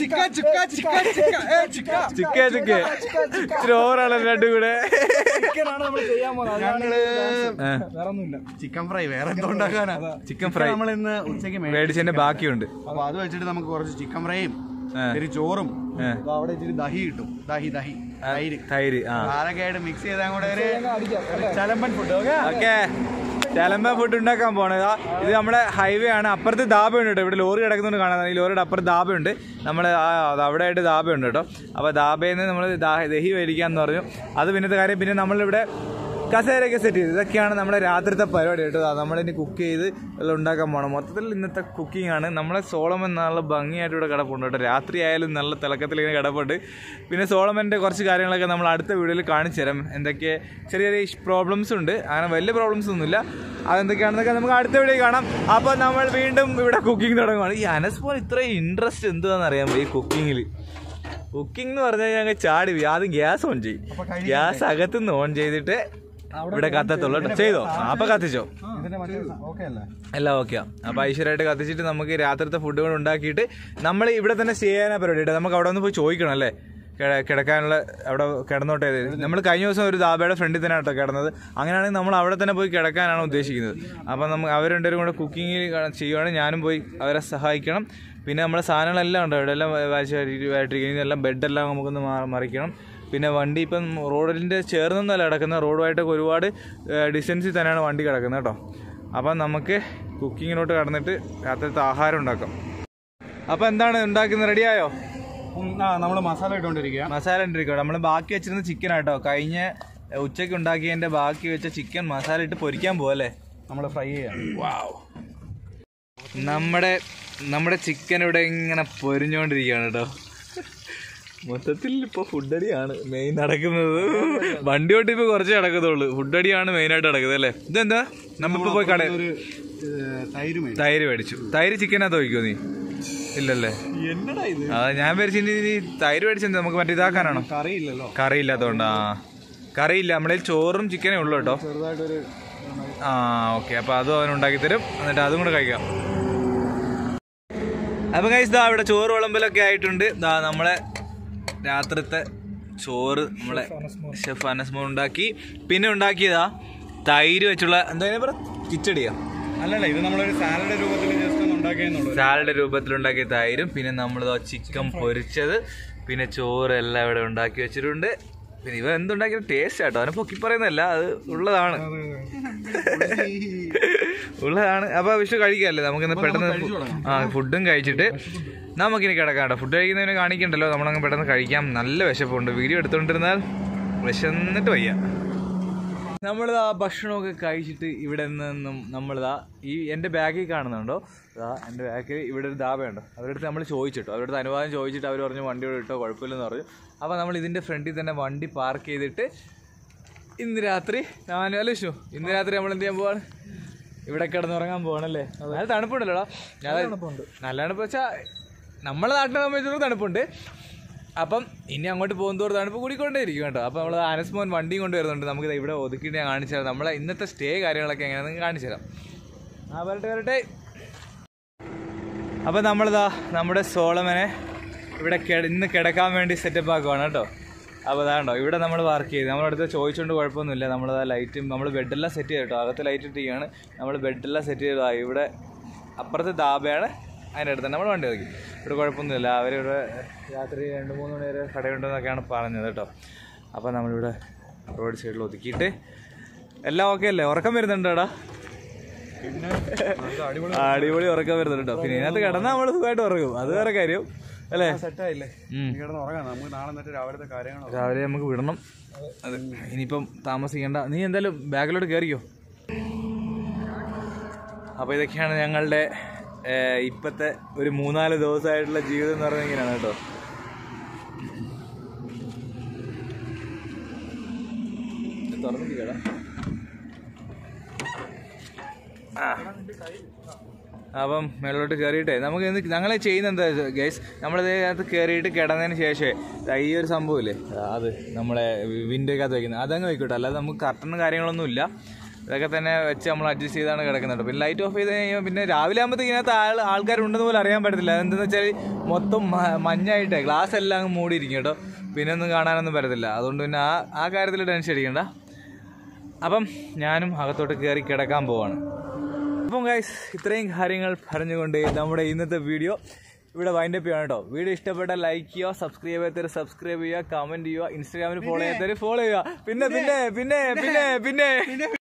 ചിക്ക ചിക്ക ഇച്ചിരി ഓവറാണ് രണ്ടും കൂടെ ഞങ്ങള് ഏ, വേറെ ഒന്നുമില്ല ചിക്കൻ ഫ്രൈ വേറെ എന്തോ ഉണ്ടാക്കാനാ ചിക്കൻ ഫ്രൈ നമ്മൾ ഇന്ന് ഉച്ചയ്ക്ക് മേടിച്ചു മേടിച്ചതിന്റെ ബാക്കിയുണ്ട് അപ്പൊ അത് വെച്ചിട്ട് നമുക്ക് കുറച്ച് ചിക്കൻ ഫ്രൈയും ഏ. ഒരു ചോറും ഏ. ദാ അവിടെ ഇച്ചിരി ദഹി കിട്ടും ദഹി ദഹി തൈര് തൈര് ആ അതൊക്കെ ആയിട്ട് മിക്സ് ചെയ്താൽ കൂടെ ഒരു ഒരു ചലമ്പൻ ഫുഡ് ഓക്കെ ചലമ്പ ഫുഡ് ഉണ്ടാക്കാൻ പോണത് ഇത് നമ്മുടെ ഹൈവേ ആണ് അപ്പുറത്ത് ധാബയുണ്ട് കേട്ടോ ഇവിടെ ലോറി കിടക്കുന്നുണ്ട് കാണാൻ ഈ ലോറിയുടെ അപ്പുറത്ത് ധാബയുണ്ട് നമ്മൾ അവിടെ ആയിട്ട് ധാബയുണ്ട് കേട്ടോ അപ്പോൾ ധാബയിൽ നിന്ന് നമ്മൾ ദഹി മേടിക്കാന്ന് പറഞ്ഞു അത് പിന്നത്തെ കാര്യം പിന്നെ നമ്മളിവിടെ കസേരയൊക്കെ സെറ്റ് ചെയ്തു ഇതൊക്കെയാണ് നമ്മുടെ രാത്രിത്തെ പരിപാടി കേട്ടോ നമ്മളിനി കുക്ക് ചെയ്ത് എല്ലാം ഉണ്ടാക്കാൻ പോകണം മൊത്തത്തിൽ ഇന്നത്തെ കുക്കിംഗ് ആണ് നമ്മളെ സോളമൻ നല്ല ഭംഗിയായിട്ട് ഇവിടെ കിടപ്പുണ്ട് കേട്ടോ രാത്രി ആയാലും നല്ല തിളക്കത്തിൽ ഇങ്ങനെ കിടപ്പുണ്ട് പിന്നെ സോളമൻ്റെ കുറച്ച് കാര്യങ്ങളൊക്കെ നമ്മൾ അടുത്ത വീഡിയോയിൽ കാണിച്ചു തരാം എന്തൊക്കെ ചെറിയ ചെറിയ പ്രോബ്ലംസ് ഉണ്ട് അങ്ങനെ വലിയ പ്രോബ്ലംസ് ഒന്നുമില്ല അതെന്തൊക്കെയാണെന്നൊക്കെ നമുക്ക് അടുത്ത വീഡിയോ കാണാം അപ്പോൾ നമ്മൾ വീണ്ടും ഇവിടെ കുക്കിംഗ് തുടങ്ങുകയാണ് ഈ അനസ് പോലെ ഇത്രയും ഇൻട്രസ്റ്റ് എന്താണെന്ന് അറിയാമോ ഈ കുക്കിങ്ങിൽ കുക്കിംഗ് എന്ന് പറഞ്ഞാൽ ഞങ്ങൾ ചാടി പോയി. ആദ്യം ഗ്യാസ് ഓൺ ചെയ്യും ഗ്യാസ് അകത്തുനിന്ന് ഓൺ ചെയ്തിട്ട് ഇവിടെ കത്തത്തുള്ളൂ കേട്ടോ ചെയ്തോ ആ, അപ്പൊ കത്തിച്ചോ ഇതിന്റെ മറ്റേ ഓക്കെ അല്ലേ എല്ലാം ഓക്കെയാ അപ്പൊ ഐശ്വര്യമായിട്ട് കത്തിച്ചിട്ട് നമുക്ക് രാത്രിത്തെ ഫുഡുകൾ ഉണ്ടാക്കിയിട്ട് നമ്മൾ ഇവിടെ തന്നെ ചെയ്യാനാ പരിപാടി കേട്ടോ നമുക്ക് അവിടെ ഒന്ന് പോയി ചോദിക്കണം അല്ലേ കിട- കിടക്കാനുള്ള അവിടെ കിടന്നോട്ടെ നമ്മൾ കഴിഞ്ഞ ദിവസം ഒരു ദാബയുടെ ഫ്രണ്ടിൽ തന്നെ കേട്ടോ കിടന്നത് അങ്ങനെയാണെങ്കിൽ നമ്മൾ അവിടെ തന്നെ പോയി കിടക്കാനാണ് ഉദ്ദേശിക്കുന്നത് അപ്പം നമുക്ക് അവർ രണ്ടുപേരും കൂടെ കുക്കിംഗ് ചെയ്യുവാണെങ്കിൽ ഞാനും പോയി അവരെ സഹായിക്കണം പിന്നെ നമ്മുടെ സാധനങ്ങളെല്ലാം ഉണ്ട് ഇവിടെ എല്ലാം വായിച്ചിരിക്കുന്നത് എല്ലാം ബെഡെല്ലാം നമുക്കൊന്ന് മാ- മറിക്കണം പിന്നെ വണ്ടി ഇപ്പം റോഡിൻ്റെ ചേർന്നൊന്നുമല്ല കിടക്കുന്നത് റോഡുമായിട്ടൊക്കെ ഒരുപാട് ഡിസ്റ്റൻസിൽ തന്നെയാണ് വണ്ടി കിടക്കുന്നത് കേട്ടോ അപ്പം നമുക്ക് കുക്കിങ്ങിലോട്ട് കടന്നിട്ട് രാത്രിത്തെ ആഹാരം ഉണ്ടാക്കാം അപ്പം എന്താണ് ഉണ്ടാക്കുന്നത് റെഡിയായോ ആ നമ്മൾ മസാല ഇട്ടുകൊണ്ടിരിക്കുക മസാല ഉണ്ടിരിക്കോ നമ്മൾ ബാക്കി വെച്ചിരുന്ന ചിക്കൻ ആട്ടോ കഴിഞ്ഞ ഉച്ചയ്ക്ക് ഉണ്ടാക്കിയതിൻ്റെ ബാക്കി വെച്ച ചിക്കൻ മസാല ഇട്ട് പൊരിക്കാൻ പോവല്ലേ നമ്മൾ ഫ്രൈ ചെയ്യാം വാവ് നമ്മുടെ നമ്മുടെ ചിക്കൻ ഇവിടെ ഇങ്ങനെ പൊരിഞ്ഞോണ്ടിരിക്കുകയാണ് കേട്ടോ മൊത്തത്തിൽ ഇപ്പൊ ഫുഡടിയാണ് മെയിൻ നടക്കുന്നത് വണ്ടി ഓട്ടി ഇപ്പൊ കുറച്ചേ നടക്കത്തുള്ളൂ ഫുഡടിയാണ് മെയിൻ ആയിട്ട് നടക്കുന്നത് അല്ലേ ഇതെന്താ നമ്മളിപ്പോ പോയി കട ഒരു തൈര് മേടിച്ചു തൈര് മേടിച്ചു തൈര് ചിക്കനകത്ത് ഒഴിക്കോ നീ ഇല്ലല്ലേ എന്നടാ ഇത് ആ ഞാൻ വിചാരിച്ചു ഇനി നീ തൈര് മേടിച്ചെന്താ നമുക്ക് മറ്റേ ഇതാക്കാനാണോ കറിയില്ലല്ലോ കറി ഇല്ലാത്തോണ്ടാ കറിയില്ല നമ്മുടെ കയ്യിൽ ചോറും ചിക്കനേ ഉള്ളൂ കേട്ടോ ചെറുതായിട്ടൊരു ആ ഓക്കെ അപ്പോൾ അതും അവൻ ഉണ്ടാക്കി തരും എന്നിട്ട് അതും കൂടെ കഴിക്കാം അപ്പം കഴിച്ച് ദാ ഇവിടെ ചോറ് വിളമ്പലൊക്കെ ആയിട്ടുണ്ട് ദാ നമ്മളെ രാത്രിത്തെ ചോറ് നമ്മളെ ഷെഫ് അനസ്മോൻ ഉണ്ടാക്കി പിന്നെ ഉണ്ടാക്കിയതാ തൈര് വെച്ചുള്ള എന്താ പറ കിച്ചടിയാ അല്ലല്ല ഇത് നമ്മളൊരു സാലഡ് രൂപത്തിൽ ജസ്റ്റ് ഒന്ന് ഉണ്ടാക്കിയെന്നുള്ളൂ സാലഡ് രൂപത്തിലുണ്ടാക്കിയ തൈരും പിന്നെ നമ്മൾ ചിക്കൻ പൊരിച്ചത് പിന്നെ ചോറ് എല്ലാം ഇവിടെ ഉണ്ടാക്കി വെച്ചിട്ടുണ്ട് പിന്നെ ഇവ എന്തുണ്ടാക്കിയ ടേസ്റ്റ് ആട്ടോ അവനെ പൊക്കി പറയുന്നതല്ല അത് ഉള്ളതാണ് ഉള്ളതാണ് അപ്പൊ വിഷു കഴിക്കാല്ലേ നമുക്കിന്ന് പെട്ടെന്ന് ആ ഫുഡും കഴിച്ചിട്ട് നമുക്കിനി കിടക്കാം കേട്ടോ ഫുഡ് കഴിക്കുന്നതിന് കാണിക്കണ്ടല്ലോ നമ്മളങ്ങ് പെട്ടെന്ന് കഴിക്കാം നല്ല വിശപ്പുണ്ട് വീഡിയോ എടുത്തോണ്ടിരുന്നാൽ വിശന്നിട്ട് വയ്യ നമ്മളിതാ ഭക്ഷണമൊക്കെ കഴിച്ചിട്ട് ഇവിടെ നിന്നും നമ്മളിതാ ഈ എൻ്റെ ബാഗിൽ കാണുന്നുണ്ടോ ഇതാ എൻ്റെ ബാഗിൽ ഇവിടെ ഒരു ധാബയുണ്ടോ അവരുടെ അടുത്ത് നമ്മൾ ചോദിച്ചിട്ടോ അവരുടെ അടുത്ത് അനുവാദം ചോദിച്ചിട്ട് അവർ പറഞ്ഞു വണ്ടി ഇവിടെ ഇട്ടോ കുഴപ്പമില്ലെന്ന് പറഞ്ഞു അപ്പോൾ നമ്മൾ ഇതിൻ്റെ ഫ്രണ്ടിൽ തന്നെ വണ്ടി പാർക്ക് ചെയ്തിട്ട് ഇന്ന് രാത്രി ഞാൻ ആലോചിച്ചു ഇന്ന് രാത്രി നമ്മൾ എന്ത് ചെയ്യാൻ പോവാണ് ഇവിടെ കിടന്നുറങ്ങാൻ പോകണല്ലേ നല്ല തണുപ്പുണ്ടല്ലോടാ ഞാൻ നല്ല തണുപ്പ് വെച്ചാൽ നമ്മളെ നാട്ടിനെ സംബന്ധിച്ചിടത്തോളം തണുപ്പുണ്ട് അപ്പം ഇനി അങ്ങോട്ട് പോകുന്നതോട് തണുപ്പ് കൂടിക്കൊണ്ടേയിരിക്കും കേട്ടോ അപ്പോൾ നമ്മൾ അനസ്മോൻ വണ്ടിയും കൊണ്ട് വരുന്നുണ്ട് നമുക്ക് ദേ ഇവിടെ ഒതുക്കിയിട്ട് ഞാൻ കാണിച്ചു തരാം നമ്മളെ ഇന്നത്തെ സ്റ്റേ കാര്യങ്ങളൊക്കെ എങ്ങനെയാണെന്ന് കാണിച്ചു തരാം ആ വരട്ടെ വരട്ടെ അപ്പോൾ നമ്മളിതാ നമ്മുടെ സോളമനെ ഇവിടെ കിട ഇന്ന് കിടക്കാൻ വേണ്ടി സെറ്റപ്പ് ആക്കുവാണ് കേട്ടോ അപ്പോൾ അതാണ്ടോ ഇവിടെ നമ്മൾ വർക്ക് ചെയ്ത് നമ്മളടുത്ത് ചോദിച്ചുകൊണ്ട് കുഴപ്പമൊന്നുമില്ല നമ്മളതാ ലൈറ്റും നമ്മൾ ബെഡെല്ലാം സെറ്റ് ചെയ്ത് കേട്ടോ അകത്ത് ലൈറ്റ് ഇട്ടിരിക്കുകയാണ് നമ്മൾ ബെഡെല്ലാം സെറ്റ് ചെയ്തതാ ഇവിടെ അപ്പുറത്തെ ദാബയാണ് അതിൻ്റെ അടുത്ത് തന്നെ നമ്മൾ വണ്ടി നോക്കി ഇവിടെ കുഴപ്പമൊന്നുമില്ല അവരിവിടെ രാത്രി രണ്ട് മൂന്ന് മണി വരെ കടയുണ്ടെന്നൊക്കെയാണ് പറഞ്ഞത് കേട്ടോ അപ്പോൾ നമ്മളിവിടെ റോഡ് സൈഡിൽ ഒതുക്കിയിട്ട് എല്ലാം ഓക്കെ അല്ലേ ഉറക്കം വരുന്നുണ്ടോടാ അടിപൊളി ഉറക്കം വരുന്നുണ്ട് കേട്ടോ പിന്നെ ഇതിനകത്ത് കിടന്നാൽ നമ്മൾ സുഖമായിട്ട് ഉറങ്ങും അത് വേറെ കാര്യം അല്ലേ സെറ്റായില്ലേ ഉം. കിടന്ന് ഉറങ്ങാം നമുക്ക് നാളെ എന്നിട്ട് രാവിലത്തെ കാര്യങ്ങൾ രാവിലെ നമുക്ക് വിടണം അത് ഇനിയിപ്പം താമസിക്കേണ്ട നീ എന്തായാലും ബാഗിലോട്ട് കയറിയോ അപ്പോൾ ഇതൊക്കെയാണ് ഞങ്ങളുടെ ഏഹ്, ഇപ്പത്തെ ഒരു മൂന്നാല് ദിവസമായിട്ടുള്ള ജീവിതം എന്ന് പറയുന്നത് ഇങ്ങനെയാണ് കേട്ടോ ഇത് തുറന്നിട്ടില്ലടാ ആ അപ്പം മേലോട്ട് കയറിയിട്ടേ നമുക്ക് എന്ത് ഞങ്ങൾ ചെയ്യുന്ന എന്താ ഗൈസ് നമ്മളിത് അതിനകത്ത് കയറിയിട്ട് കിടന്നതിന് ശേഷമേ ദാ ഈ ഒരു സംഭവമില്ലേ ദാ അത് നമ്മളെ വിൻഡോക്കകത്ത് വയ്ക്കുന്നത് അതങ്ങ് വയ്ക്കട്ടെ അല്ലാതെ നമുക്ക് കർട്ടനും കാര്യങ്ങളൊന്നും ഇല്ല ഇതൊക്കെ തന്നെ വെച്ച് നമ്മൾ അഡ്ജസ്റ്റ് ചെയ്താണ് കിടക്കുന്നത് പിന്നെ ലൈറ്റ് ഓഫ് ചെയ്ത് കഴിയുമ്പോൾ പിന്നെ രാവിലെ ആകുമ്പോഴത്തേക്ക് ഇതിനകത്ത് ആൾ ആൾക്കാരുണ്ടെന്ന് പോലും അറിയാൻ പറ്റത്തില്ല അതെന്താണെന്ന് വെച്ചാൽ മൊത്തം മ- മഞ്ഞായിട്ടേ ഗ്ലാസ് എല്ലാം അങ്ങ് മൂടിയിരിക്കും കേട്ടോ പിന്നെ ഒന്നും കാണാനൊന്നും പറ്റത്തില്ല അതുകൊണ്ട് പിന്നെ ആ ആ കാര്യത്തിൽ ടെൻഷൻ അടിക്കണ്ട അപ്പം ഞാനും അകത്തോട്ട് കയറി കിടക്കാൻ പോവാണ് അപ്പം ഗൈസ് ഇത്രയും കാര്യങ്ങൾ പറഞ്ഞുകൊണ്ട് നമ്മുടെ ഇന്നത്തെ വീഡിയോ ഇവിടെ വൈൻഡ് അപ്പ് ചെയ്യണം കേട്ടോ വീഡിയോ ഇഷ്ടപ്പെട്ട ലൈക്ക് ചെയ്യുക സബ്സ്ക്രൈബ് ചെയ്യാത്തവർ സബ്സ്ക്രൈബ് ചെയ്യുക കമന്റ് ചെയ്യുക ഇൻസ്റ്റാഗ്രാമിൽ ഫോളോ ചെയ്യാത്തവർ ഫോളോ ചെയ്യുക പിന്നെ പിന്നെ പിന്നെ പിന്നെ പിന്നെ